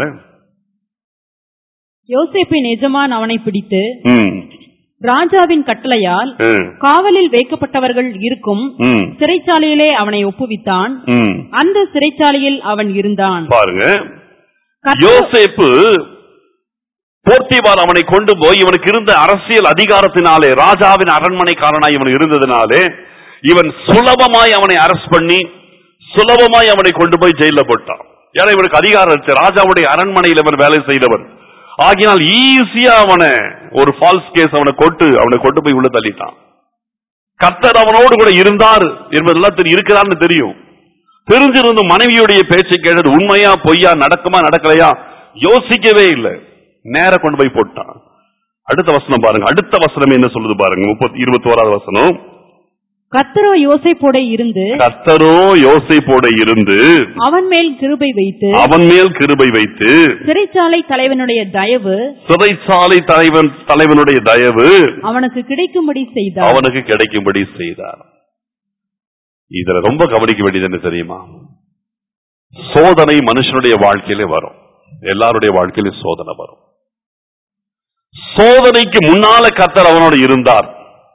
யோசேப்பின் எஜமான் அவனை பிடித்து ம், ராஜாவின் கட்டளையால் ம், காவலில் வைக்கப்பட்டவர்கள் இருக்கும் ம், சிறைச்சாலையிலே அவனை ஒப்புவித்தான் ம். அந்த சிறைச்சாலையில் அவன் இருந்தான் பாருங்க கர்த்தர் யோசேப்பு போர்த்திபார் அவனை கொண்டு போய் இவனுக்கு இருந்த அரசியல் அதிகாரத்தினாலே ராஜாவின் அரண்மனைக்காரனாய் இவன் இருந்ததினாலே இவன் சுலபமாய் அவனை அரஸ்ட் பண்ணி சுலபமாய் அவனை கொண்டு போய் ஜெயில போட்டான் ஏன்னா இவனுக்கு அதிகாரம் இருக்கு ராஜாவுடைய அரண்மனையில் இவன் வேலை செய்தவன் ஆகினால் ஈஸியா அவனை ஒரு ஃபால்ஸ் கேஸ் அவனை கொட்டு அவனை கொண்டு போய் உள்ள தள்ளிட்டான் கர்த்தர் அவனோடு கூட இருந்தார் என்பதெல்லாம் தெரி- இருக்கிறான்னு தெரியும் தெரிஞ்சிருந்த மனைவியுடைய பேச்சை கேட்டது உண்மையா பொய்யா நடக்குமா நடக்கலையா யோசிக்கவே இல்லை நேர கொண்டு போய் போட்டான் அடுத்த வசனம் பாருங்க அடுத்த வசனம் என்ன சொல்லுது பாருங்க முப்பத்தி இருபத்தி ஓராவது வசனம் கர்த்தரோ யோசேப்போட இருந்து கர்த்தரோ யோசைப்போட இருந்து அவன் மேல் கிருபை வைத்து அவன் மேல் கிருபை வைத்து சிறைச்சாலை தலைவனுடைய தயவு சிறைச்சாலை தலைவன் தலைவனுடைய தயவு அவனுக்கு கிடைக்கும்படி செய்தார் அவனுக்கு கிடைக்கும்படி செய்தார் இதுல ரொம்ப கவனிக்க வேண்டியது என்ன தெரியுமா சோதனை மனுஷனுடைய வாழ்க்கையிலே வரும் எல்லாருடைய வாழ்க்கையிலும் சோதனை வரும் சோதனைக்கு முன்னால கர்த்தர் அவனோட இருந்தார்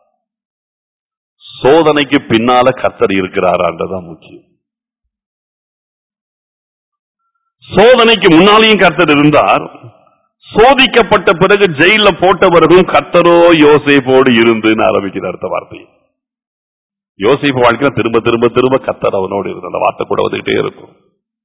சோதனைக்கு பின்னால கர்த்தர் இருக்கிறாரான்றதான் முக்கியம் சோதனைக்கு முன்னாலேயும் கர்த்தர் இருந்தார் சோதிக்கப்பட்ட பிறகு ஜெயில போட்டவர்களும் கர்த்தரோ யோசேப்போடு இருந்துன்னு ஆரம்பிக்கிற அடுத்த வார்த்தை யோசிப்பு வாழ்க்கையில திரும்ப திரும்ப திரும்ப கர்த்தர் அவனோடு இருந்து அந்த வார்த்தை கூட வந்துகிட்டே இருக்கும்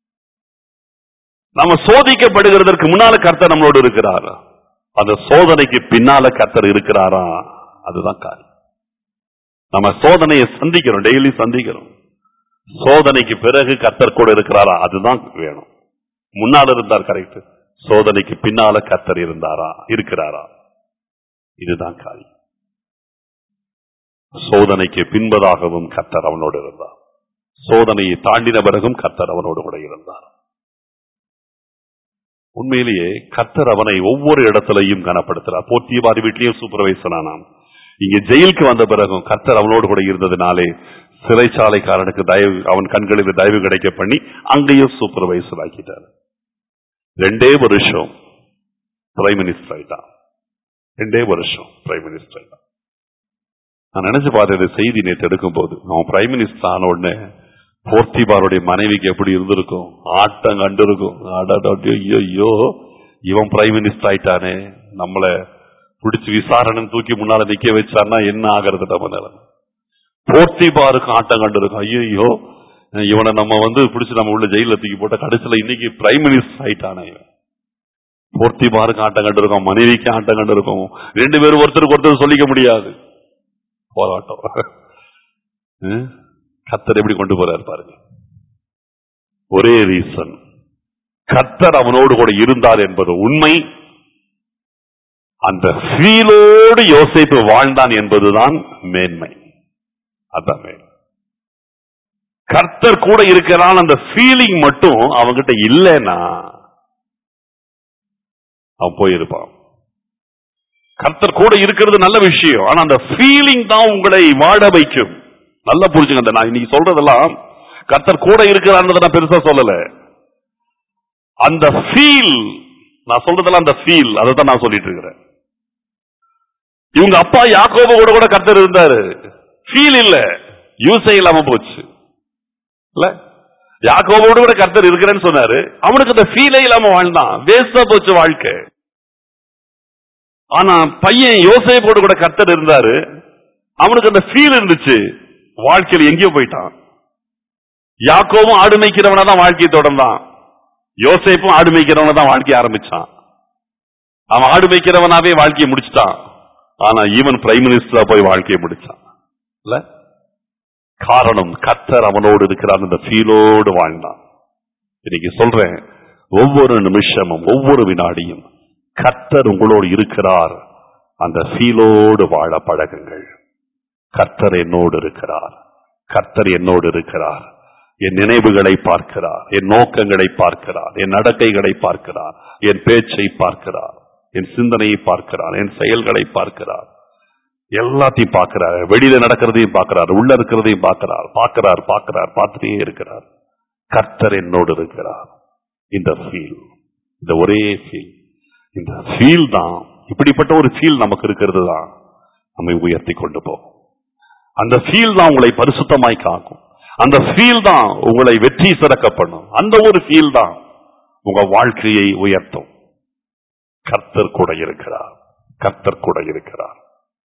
நாம சோதிக்கப்படுகிறதற்கு முன்னால கர்த்தர் நம்மளோடு இருக்கிறார் அந்த சோதனைக்கு பின்னால கர்த்தர் இருக்கிறாரா அதுதான் காரியம் நம்ம சோதனையை சந்திக்கிறோம் டெய்லி சந்திக்கிறோம் சோதனைக்கு பிறகு கர்த்தர் கூட இருக்கிறாரா அதுதான் வேணும் முன்னால இருந்தார் கரெக்ட் சோதனைக்கு பின்னால கர்த்தர் இருந்தாரா இருக்கிறாரா இதுதான் காரியம் சோதனைக்கு பின்பதாகவும் கர்த்தர் அவனோடு இருந்தார் சோதனையை தாண்டின பிறகும் கர்த்தர் அவனோடு கூட இருந்தார் உண்மையிலேயே கர்த்தர் அவனை ஒவ்வொரு இடத்திலையும் கனப்படுத்துறார் போத்தியவாரி வீட்லயும் சூப்பர்வைசரானான் இங்க ஜெயிலுக்கு வந்த பிறகும் கர்த்தர் அவனோடு கூட இருந்ததினாலே சிறைச்சாலைக்காரனுக்கு தயவு அவன் கண்களில் தயவு கிடைக்க பண்ணி அங்கேயும் சூப்பர்வைசர் ஆக்கிட்டார் ரெண்டே வருஷம் பிரைம் மினிஸ்டர் ஆயிட்டான் ரெண்டே வருஷம் பிரைம் மினிஸ்டர் ஆயிட்டான் நான் நினைச்சு பார்த்தேன் இந்த செய்தி நேற்று எடுக்கும் போது அவன் பிரைம் மினிஸ்டர் ஆன உடனே போர்த்திபாருடைய மனைவிக்கு எப்படி இருந்திருக்கும் ஆட்டம் கண்டு இருக்கும் ஐயோ இவன் பிரைம் மினிஸ்டர் ஆயிட்டானே நம்மள பிடிச்சு விசாரணை தூக்கி முன்னால நிக்க வச்சான்னா என்ன ஆகிறது நம்ம நிலைமை போர்த்திபாருக்கு ஆட்டம் கண்டு இருக்கும் ஐயோ இவனை நம்ம வந்து பிடிச்சு நம்ம உள்ள ஜெயில தூக்கி போட்ட கடைசியில இன்னைக்கு பிரைம் மினிஸ்டர் ஆயிட்டானே இவன் போர்த்திபாருக்கு ஆட்டம் கண்டு இருக்கும் மனைவிக்கு ஆட்டம் கண்டு இருக்கும் ரெண்டு பேரும் ஒருத்தருக்கு ஒருத்தர் சொல்லிக்க முடியாது போராட்டம் ம்? கத்தர் எப்படி கொண்டு போறாரு பாருங்க ஒரே ரீசன் கத்தர் அவனோடு கூட இருந்தார் என்பது உண்மை அந்த ஃபீலோடு யோசிப்பு வாழ்ந்தான் என்பதுதான் மேன்மை அதான் மேன்மை கர்த்தர் கூட இருக்கிறான் அந்த ஃபீலிங் மட்டும் அவன்கிட்ட இல்லைன்னா அவன் போயிருப்பான் கர்த்தர் கூட இருக்கிறது நல்ல விஷயம் ஆனா அந்த ஃபீலிங் தான் உங்களை வாழ வைக்கும் நல்லா புரிஞ்சுங்க அந்த நான் இன்னைக்கு சொல்றதெல்லாம் கர்த்தர் கூட இருக்கிறான்றதை நான் பெருசா சொல்லல அந்த ஃபீல் நான் சொல்றதெல்லாம் அந்த ஃபீல் அதை தான் நான் சொல்லிட்டு இருக்கிறேன் இவங்க அப்பா யாக்கோபு கூட கூட கர்த்தர் இருந்தாரு ஃபீல் இல்ல யூஸே இல்லாம போச்சு இல்ல யாக்கோபோடு கூட கர்த்தர் இருக்கிறேன்னு சொன்னாரு அவனுக்கு அந்த ஃபீலே இல்லாம வாழ்ந்தான் வேஸ்டா போச்சு வாழ்க்கை ஆனா பையன் யோசேப்போடு கூட கர்த்தர் இருந்தாரு அவனுக்கு அந்த ஃபீல் இருந்துச்சு வாழ்க்கையில எங்கேயோ போயிட்டான் யாக்கோவும் ஆடு மேய்க்கிறவனா தான் வாழ்க்கையை தொடர்ந்தான் யோசேப்பும் ஆடு மேய்க்கிறவன தான் வாழ்க்கைய ஆரம்பிச்சான் அவன் ஆடு மேய்க்கிறவனாவே வாழ்க்கையை முடிச்சிட்டான் ஆனா ஈவன் பிரைம் மினிஸ்டரா போய் வாழ்க்கையை முடிச்சான் இல்ல காரணம் கர்த்தர் அவனோடு இருக்கிறான் இந்த ஃபீலோடு வாழ்ந்தான் இன்னைக்கு சொல்றேன் ஒவ்வொரு நிமிஷமும் ஒவ்வொரு வினாடியும் கர்த்தர் உங்களோடு இருக்கிறார் அந்த ஃபீலோடு வாழ பழகுங்கள் கர்த்தர் என்னோடு இருக்கிறார் கர்த்தர் என்னோடு இருக்கிறார் என் நினைவுகளை பார்க்கிறார் என் நோக்கங்களை பார்க்கிறார் என் நடக்கைகளை பார்க்கிறார் என் பேச்சை பார்க்கிறார் என் சிந்தனையை பார்க்கிறார் என் செயல்களை பார்க்கிறார் எல்லாத்தையும் பார்க்கிறார் வெளியில நடக்கிறதையும் பார்க்கிறார் உள்ள இருக்கிறதையும் பார்க்கிறார் பார்க்கிறார் பார்க்கிறார் பார்த்துட்டே இருக்கிறார் கர்த்தர் என்னோடு இருக்கிறார் இந்த ஃபீல் இந்த ஒரே ஃபீல் இந்த ஃபீல் தான் இப்படிப்பட்ட ஒரு ஃபீல் நமக்கு இருக்கிறது தான் நம்மை உயர்த்தி கொண்டு போகும் அந்த ஃபீல் தான் உங்களை பரிசுத்தமாய் காக்கும் அந்த ஃபீல் தான் உங்களை வெற்றி சிறக்க பண்ணும் அந்த ஒரு ஃபீல் தான் உங்க வாழ்க்கையை உயர்த்தும் கர்த்தர் கூட இருக்கிறார் கர்த்தர் கூட இருக்கிறார்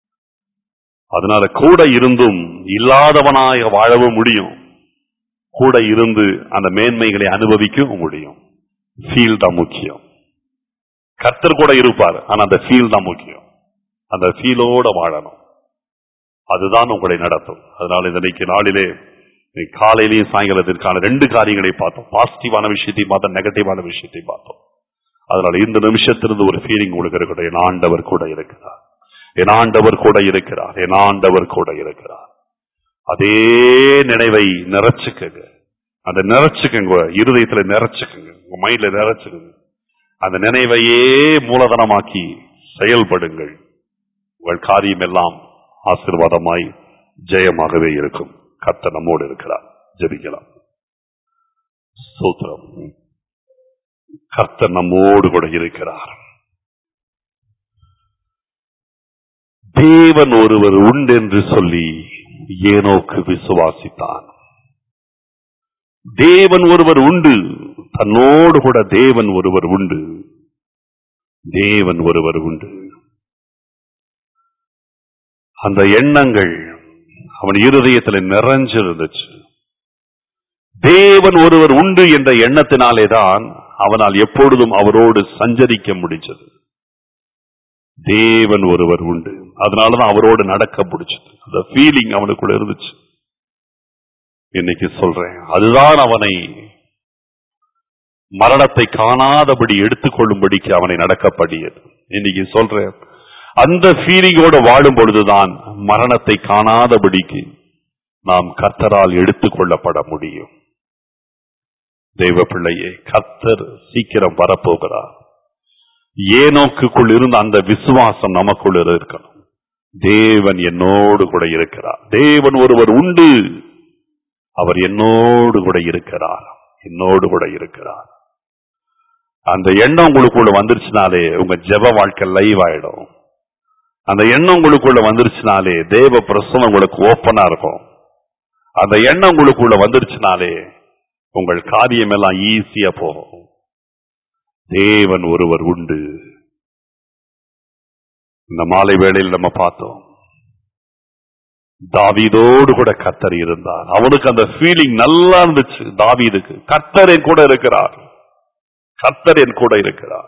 அதனால கூட இருந்தும் இல்லாதவனாக வாழவும் முடியும் கூட இருந்து அந்த மேன்மைகளை அனுபவிக்கவும் முடியும் ஃபீல் தான் முக்கியம் கர்த்தர் கூட இருப்பார் ஆனா அந்த ஃபீல் தான் முக்கியம் அந்த ஃபீலோட வாழணும் அதுதான் உங்களை நடத்தும் அதனால இன்னைக்கு நாளிலே இன்னைக்கு காலையிலேயும் சாயங்காலத்திற்கான ரெண்டு காரியங்களை பார்த்தோம் பாசிட்டிவான விஷயத்தையும் பார்த்தோம் நெகட்டிவான விஷயத்தையும் பார்த்தோம் அதனால இந்த நிமிஷத்திலிருந்து ஒரு ஃபீலிங் உங்களுக்கு இருக்கட்டும் என் ஆண்டவர் கூட இருக்கிறார் என் ஆண்டவர் கூட இருக்கிறார் என் ஆண்டவர் கூட இருக்கிறார் அதே நினைவை நிறைச்சுக்கங்க அந்த நிறைச்சுக்கங்க இருதயத்துல நிறைச்சுக்கங்க உங்க மைண்ட்ல நிறைச்சுக்கங்க அந்த நினைவையே மூலதனமாக்கி செயல்படுங்கள் உங்கள் காரியம் எல்லாம் ஆசீர்வாதமாய் ஜெயமாகவே இருக்கும் கர்த்தர் நம்மோடு இருக்கிறார் ஜெபிக்கலாம் சூத்திரம் கர்த்தர் நம்மோடு கூட இருக்கிறார் தேவன் ஒருவர் உண்டென்று சொல்லி ஏனோக்கு விசுவாசித்தான் தேவன் ஒருவர் உண்டு தன்னோடு கூட தேவன் ஒருவர் உண்டு தேவன் ஒருவர் உண்டு அந்த எண்ணங்கள் அவன் இருதயத்தில் நிறைஞ்சிருந்துச்சு தேவன் ஒருவர் உண்டு என்ற எண்ணத்தினாலேதான் அவனால் எப்பொழுதும் அவரோடு சஞ்சரிக்க முடிஞ்சது தேவன் ஒருவர் உண்டு அதனாலதான் அவரோடு நடக்க முடிச்சது அந்த ஃபீலிங் அவனுக்குள்ள இருந்துச்சு இன்னைக்கு சொல்றேன் அதுதான் அவனை மரணத்தை காணாதபடி எடுத்துக்கொள்ளும்படிக்கு அவனை நடக்கப்படியது இன்னைக்கு சொல்றேன் அந்த ஃபீலிங்கோட வாழும் பொழுதுதான் மரணத்தை காணாதபடிக்கு நாம் கர்த்தரால் எடுத்துக்கொள்ளப்பட முடியும் தெய்வ பிள்ளையே கர்த்தர் சீக்கிரம் வரப்போகிறார் ஏனோக்குள் இருந்த அந்த விசுவாசம் நமக்குள் இருக்கணும் தேவன் என்னோடு கூட இருக்கிறார் தேவன் ஒருவர் உண்டு அவர் என்னோடு கூட இருக்கிறார் என்னோடு கூட இருக்கிறார் அந்த எண்ணம் உங்களுக்குள்ள வந்துருச்சுனாலே உங்க ஜெப வாழ்க்கை லைவ் ஆயிடும் அந்த எண்ணம் உங்களுக்குள்ள வந்துருச்சுனாலே தேவ பிரசனம் உங்களுக்கு ஓப்பனா இருக்கும் அந்த எண்ணம் உங்களுக்குள்ள வந்துருச்சுனாலே உங்கள் காரியம் எல்லாம் ஈஸியா போகும் தேவன் ஒருவர் உண்டு இந்த மாலை வேளையில் நம்ம பார்த்தோம் தாவீதோடு கூட கத்தர் இருந்தார் அவனுக்கு அந்த ஃபீலிங் நல்லா இருந்துச்சு தாவீதுக்கு கத்தர் என் கூட இருக்கிறார் கத்தர் என் கூட இருக்கிறார்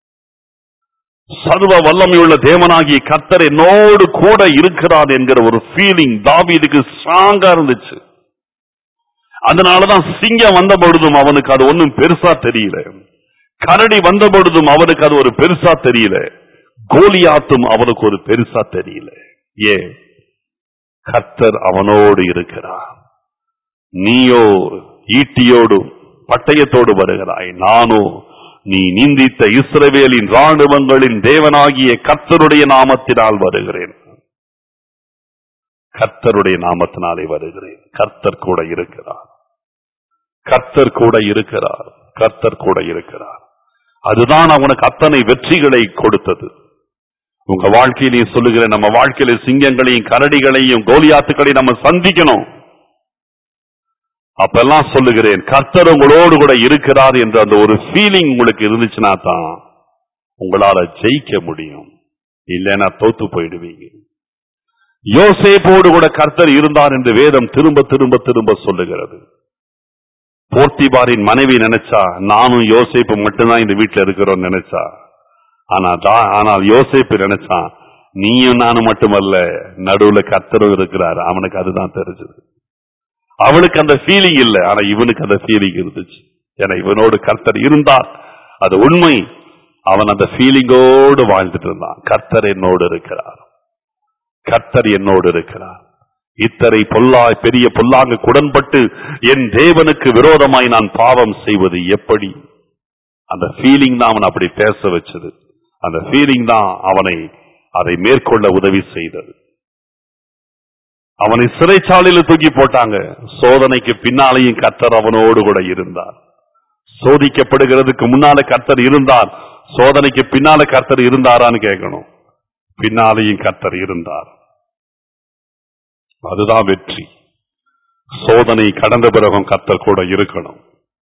சர்வ வல்லமையுள்ள தேவனாகிய கர்த்தர் என்னோடு கூட இருக்கிறார் என்கிற ஒரு ஃபீலிங் தாவீதுக்கு ஸ்ட்ராங்கா இருந்துச்சு அதனாலதான் சிங்கம் வந்த பொழுதும் அவனுக்கு அது ஒன்றும் பெருசா தெரியல கரடி வந்த பொழுதும் அவனுக்கு அது ஒரு பெருசா தெரியல கோலியாத்தும் அவனுக்கு ஒரு பெருசா தெரியல ஏன் கர்த்தர் அவனோடு இருக்கிறார் நீயோ ஈட்டியோடும் பட்டயத்தோடு வருகிறாய் நானோ நீ நிந்தித்த இஸ்ரவேலின் ராணுவங்களின் தேவனாகிய கர்த்தருடைய நாமத்தினால் வருகிறேன் கர்த்தருடைய நாமத்தினாலே வருகிறேன் கர்த்தர் கூட இருக்கிறார் கர்த்தர் கூட இருக்கிறார் கர்த்தர் கூட இருக்கிறார் அதுதான் அவனுக்கு அத்தனை வெற்றிகளை கொடுத்தது உங்க வாழ்க்கையிலையும் சொல்லுகிறேன் நம்ம வாழ்க்கையில சிங்கங்களையும் கரடிகளையும் கோலியாத்துக்களையும் நம்ம சந்திக்கணும் அப்பெல்லாம் சொல்லுகிறேன் கர்த்தர் உங்களோடு கூட இருக்கிறார் என்ற அந்த ஒரு ஃபீலிங் உங்களுக்கு இருந்துச்சுன்னா தான் உங்களால ஜெயிக்க முடியும் இல்லைன்னா தோத்து போயிடுவீங்க யோசேப்போடு கூட கர்த்தர் இருந்தார் என்று வேதம் திரும்ப திரும்ப திரும்ப சொல்லுகிறது போர்த்திபாரின் மனைவி நினைச்சா நானும் யோசேப்பு மட்டும்தான் இந்த வீட்டுல இருக்கிறோம் நினைச்சா ஆனா தா- ஆனால் யோசேப்பு நினைச்சான் நீயும் நானும் மட்டுமல்ல நடுவுல கர்த்தரும் இருக்கிறார் அவனுக்கு அதுதான் தெரிஞ்சது அவனுக்கு அந்த ஃபீலிங் இல்ல ஆனா இவனுக்கு அந்த ஃபீலிங் இருந்துச்சு ஏன்னா இவனோடு கர்த்தர் இருந்தார் அது உண்மை அவன் அந்த ஃபீலிங்கோடு வாழ்ந்துட்டு இருந்தான் கர்த்தர் என்னோடு இருக்கிறார் கர்த்தர் என்னோடு இருக்கிறார் இத்தனை பொல்லா பெரிய பொல்லாங்கு குடன்பட்டு என் தேவனுக்கு விரோதமாய் நான் பாவம் செய்வது எப்படி அந்த ஃபீலிங் தான் அவன் அப்படி பேச வச்சது அந்த ஃபீலிங் தான் அவனை அதை மேற்கொள்ள உதவி செய்தது அவனை சிறைச்சாலையில தூக்கி போட்டாங்க சோதனைக்கு பின்னாலேயும் கர்த்தர் அவனோடு கூட இருந்தார் சோதிக்கப்படுகிறதுக்கு முன்னால கர்த்தர் இருந்தார் சோதனைக்கு பின்னால கர்த்தர் இருந்தாரான்னு கேட்கணும் பின்னாலேயும் கர்த்தர் இருந்தார் அதுதான் வெற்றி சோதனை கடந்த பிறகும் கர்த்தர் கூட இருக்கணும்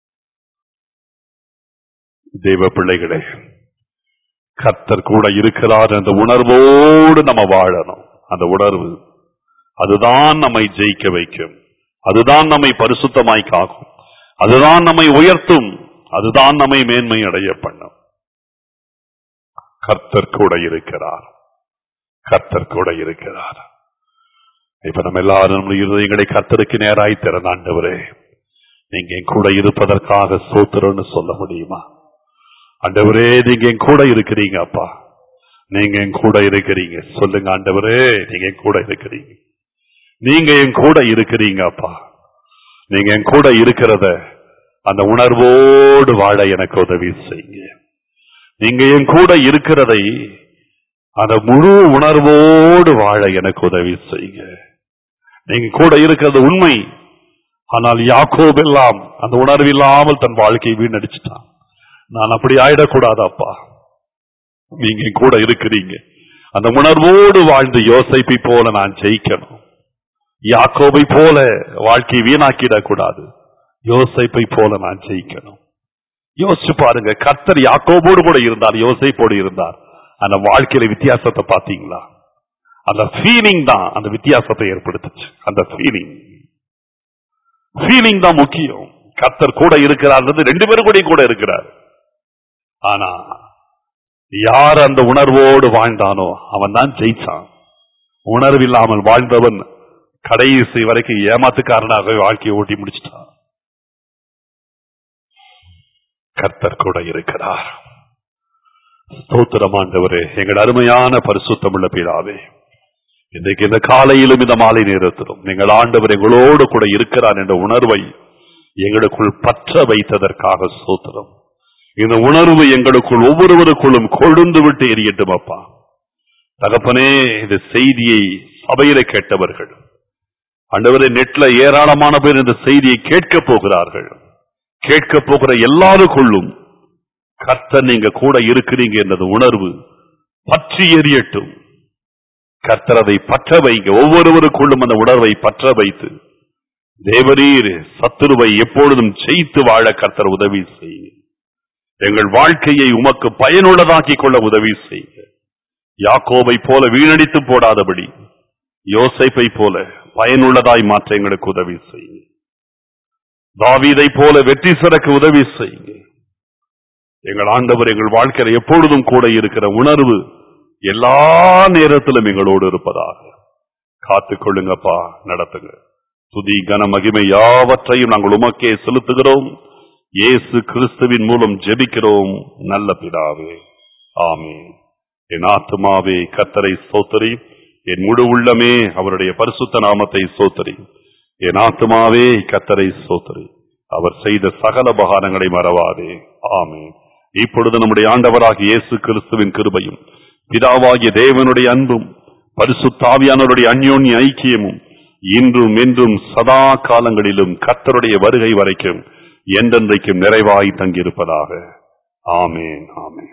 தெய்வ பிள்ளைகளே கர்த்தர் கூட இருக்கிறார் என்ற உணர்வோடு நம்ம வாழணும் அந்த உணர்வு அதுதான் நம்மை ஜெயிக்க வைக்கும் அதுதான் நம்மை பரிசுத்தமாய் காக்கும் அதுதான் நம்மை உயர்த்தும் அதுதான் நம்மை மேன்மை அடைய பண்ணும் கர்த்தர் கூட இருக்கிறார் கர்த்தர் கூட இருக்கிறார் இப்ப நம்ம எல்லாரும் நம்முடைய இருதயங்களை கர்த்தருக்கு நேராய் திறந்தாண்டவரே நீங்க என் கூட இருப்பதற்காக சோத்திரன்னு சொல்ல முடியுமா ஆண்டவரே நீங்க என் கூட இருக்கிறீங்க அப்பா நீங்க என் கூட இருக்கிறீங்க சொல்லுங்க ஆண்டவரே நீங்க என் கூட இருக்கிறீங்க நீங்க என் கூட இருக்கிறீங்க அப்பா நீங்க என் கூட இருக்கிறத அந்த உணர்வோடு வாழ எனக்கு உதவி செய்யுங்க நீங்க என் கூட இருக்கிறதை அந்த முழு உணர்வோடு வாழ எனக்கு உதவி செய்யுங்க நீங்க கூட இருக்கிறது உண்மை ஆனால் யாக்கோப் எல்லாம் அந்த உணர்வு இல்லாமல் தன் வாழ்க்கையை வீணடிச்சிட்டான் நான் அப்படி ஆயிடக்கூடாது அப்பா நீங்க என் கூட இருக்கிறீங்க அந்த உணர்வோடு வாழ்ந்து யோசைப்பை போல நான் ஜெயிக்கணும் யாக்கோபை போல வாழ்க்கையை வீணாக்கிடக் கூடாது யோசைப்பை போல நான் ஜெயிக்கணும் யோசிச்சு பாருங்க கர்த்தர் யாக்கோபோடு கூட இருந்தார் யோசைப்போடு இருந்தார் அந்த வாழ்க்கையில வித்தியாசத்தை பாத்தீங்களா அந்த ஃபீலிங் தான் அந்த வித்தியாசத்தை ஏற்படுத்துச்சு அந்த ஃபீலிங் ஃபீலிங் தான் முக்கியம் கர்த்தர் கூட இருக்கிறார்ன்றது ரெண்டு பேரும் கூட கூட இருக்கிறார் ஆனா யார் அந்த உணர்வோடு வாழ்ந்தானோ அவன் தான் ஜெயிச்சான் உணர்வு இல்லாமல் வாழ்ந்தவன் கடைசி வரைக்கும் ஏமாத்துக்காரனாக வாழ்க்கையை ஓட்டி முடிச்சிட்டான் கர்த்தர் கூட இருக்கிறார் ஸ்தோத்திரம் ஆண்டவரே எங்கள் அருமையான பரிசுத்தமுள்ள பிதாவே இன்றைக்கு இந்த காலையிலும் இந்த மாலை நேரத்திலும் நீங்கள் ஆண்டவர் எங்களோடு கூட இருக்கிறார் என்ற உணர்வை எங்களுக்குள் பற்ற வைத்ததற்காக சோத்திரம் இந்த உணர்வு எங்களுக்குள் ஒவ்வொருவருக்குள்ளும் கொழுந்து விட்டு எரியட்டும் அப்பா தகப்பனே இந்த செய்தியை சபையில கேட்டவர்கள் ஆண்டவரே நெட்ல ஏராளமான பேர் இந்த செய்தியை கேட்க போகிறார்கள் கேட்க போகிற எல்லாருக்குள்ளும் கர்த்தர் நீங்க கூட இருக்கிறீங்க என்றது உணர்வு பற்றி எரியட்டும் கர்த்தர் அதை பற்ற வைங்க ஒவ்வொருவருக்குள்ளும் அந்த உணர்வை பற்ற வைத்து தேவரீர் சத்துருவை எப்பொழுதும் ஜெயித்து வாழ கர்த்தர் உதவி செய்யுங்க எங்கள் வாழ்க்கையை உமக்கு பயனுள்ளதாக்கிக் கொள்ள உதவி செய்யுங்க யாக்கோபை போல வீணடித்து போடாதபடி யோசைப்பை போல பயனுள்ளதாய் மாற்ற எங்களுக்கு உதவி செய்யுங்க தாவீதை போல வெற்றி சிறக்க உதவி செய்யுங்க எங்கள் ஆண்டவர் எங்கள் வாழ்க்கையில எப்பொழுதும் கூட இருக்கிற உணர்வு எல்லா நேரத்திலும் எங்களோடு இருப்பதாக காத்துக் கொள்ளுங்கப்பா நடத்துங்க துதி கன மகிமை யாவற்றையும் நாங்கள் உமக்கே செலுத்துகிறோம் இயேசு கிறிஸ்துவின் மூலம் ஜெபிக்கிறோம் நல்ல பிதாவே ஆமென் என் ஆத்துமாவே கத்தரை சோத்தரி என் முழு உள்ளமே அவருடைய பரிசுத்த நாமத்தை சோத்தரி என் ஆத்துமாவே கத்தரை சோத்தரி அவர் செய்த சகல பகாரங்களை மறவாதே ஆமென் இப்பொழுது நம்முடைய ஆண்டவராகிய இயேசு கிறிஸ்துவின் கிருபையும் பிதாவாகிய தேவனுடைய அன்பும் பரிசுத்தாவியானவருடைய அந்யோன்ய ஐக்கியமும் இன்றும் என்றும் சதா காலங்களிலும் கத்தருடைய வருகை வரைக்கும் என்றென்றைக்கும் நிறைவாய் தங்கியிருப்பதாக ஆமேன் ஆமேன்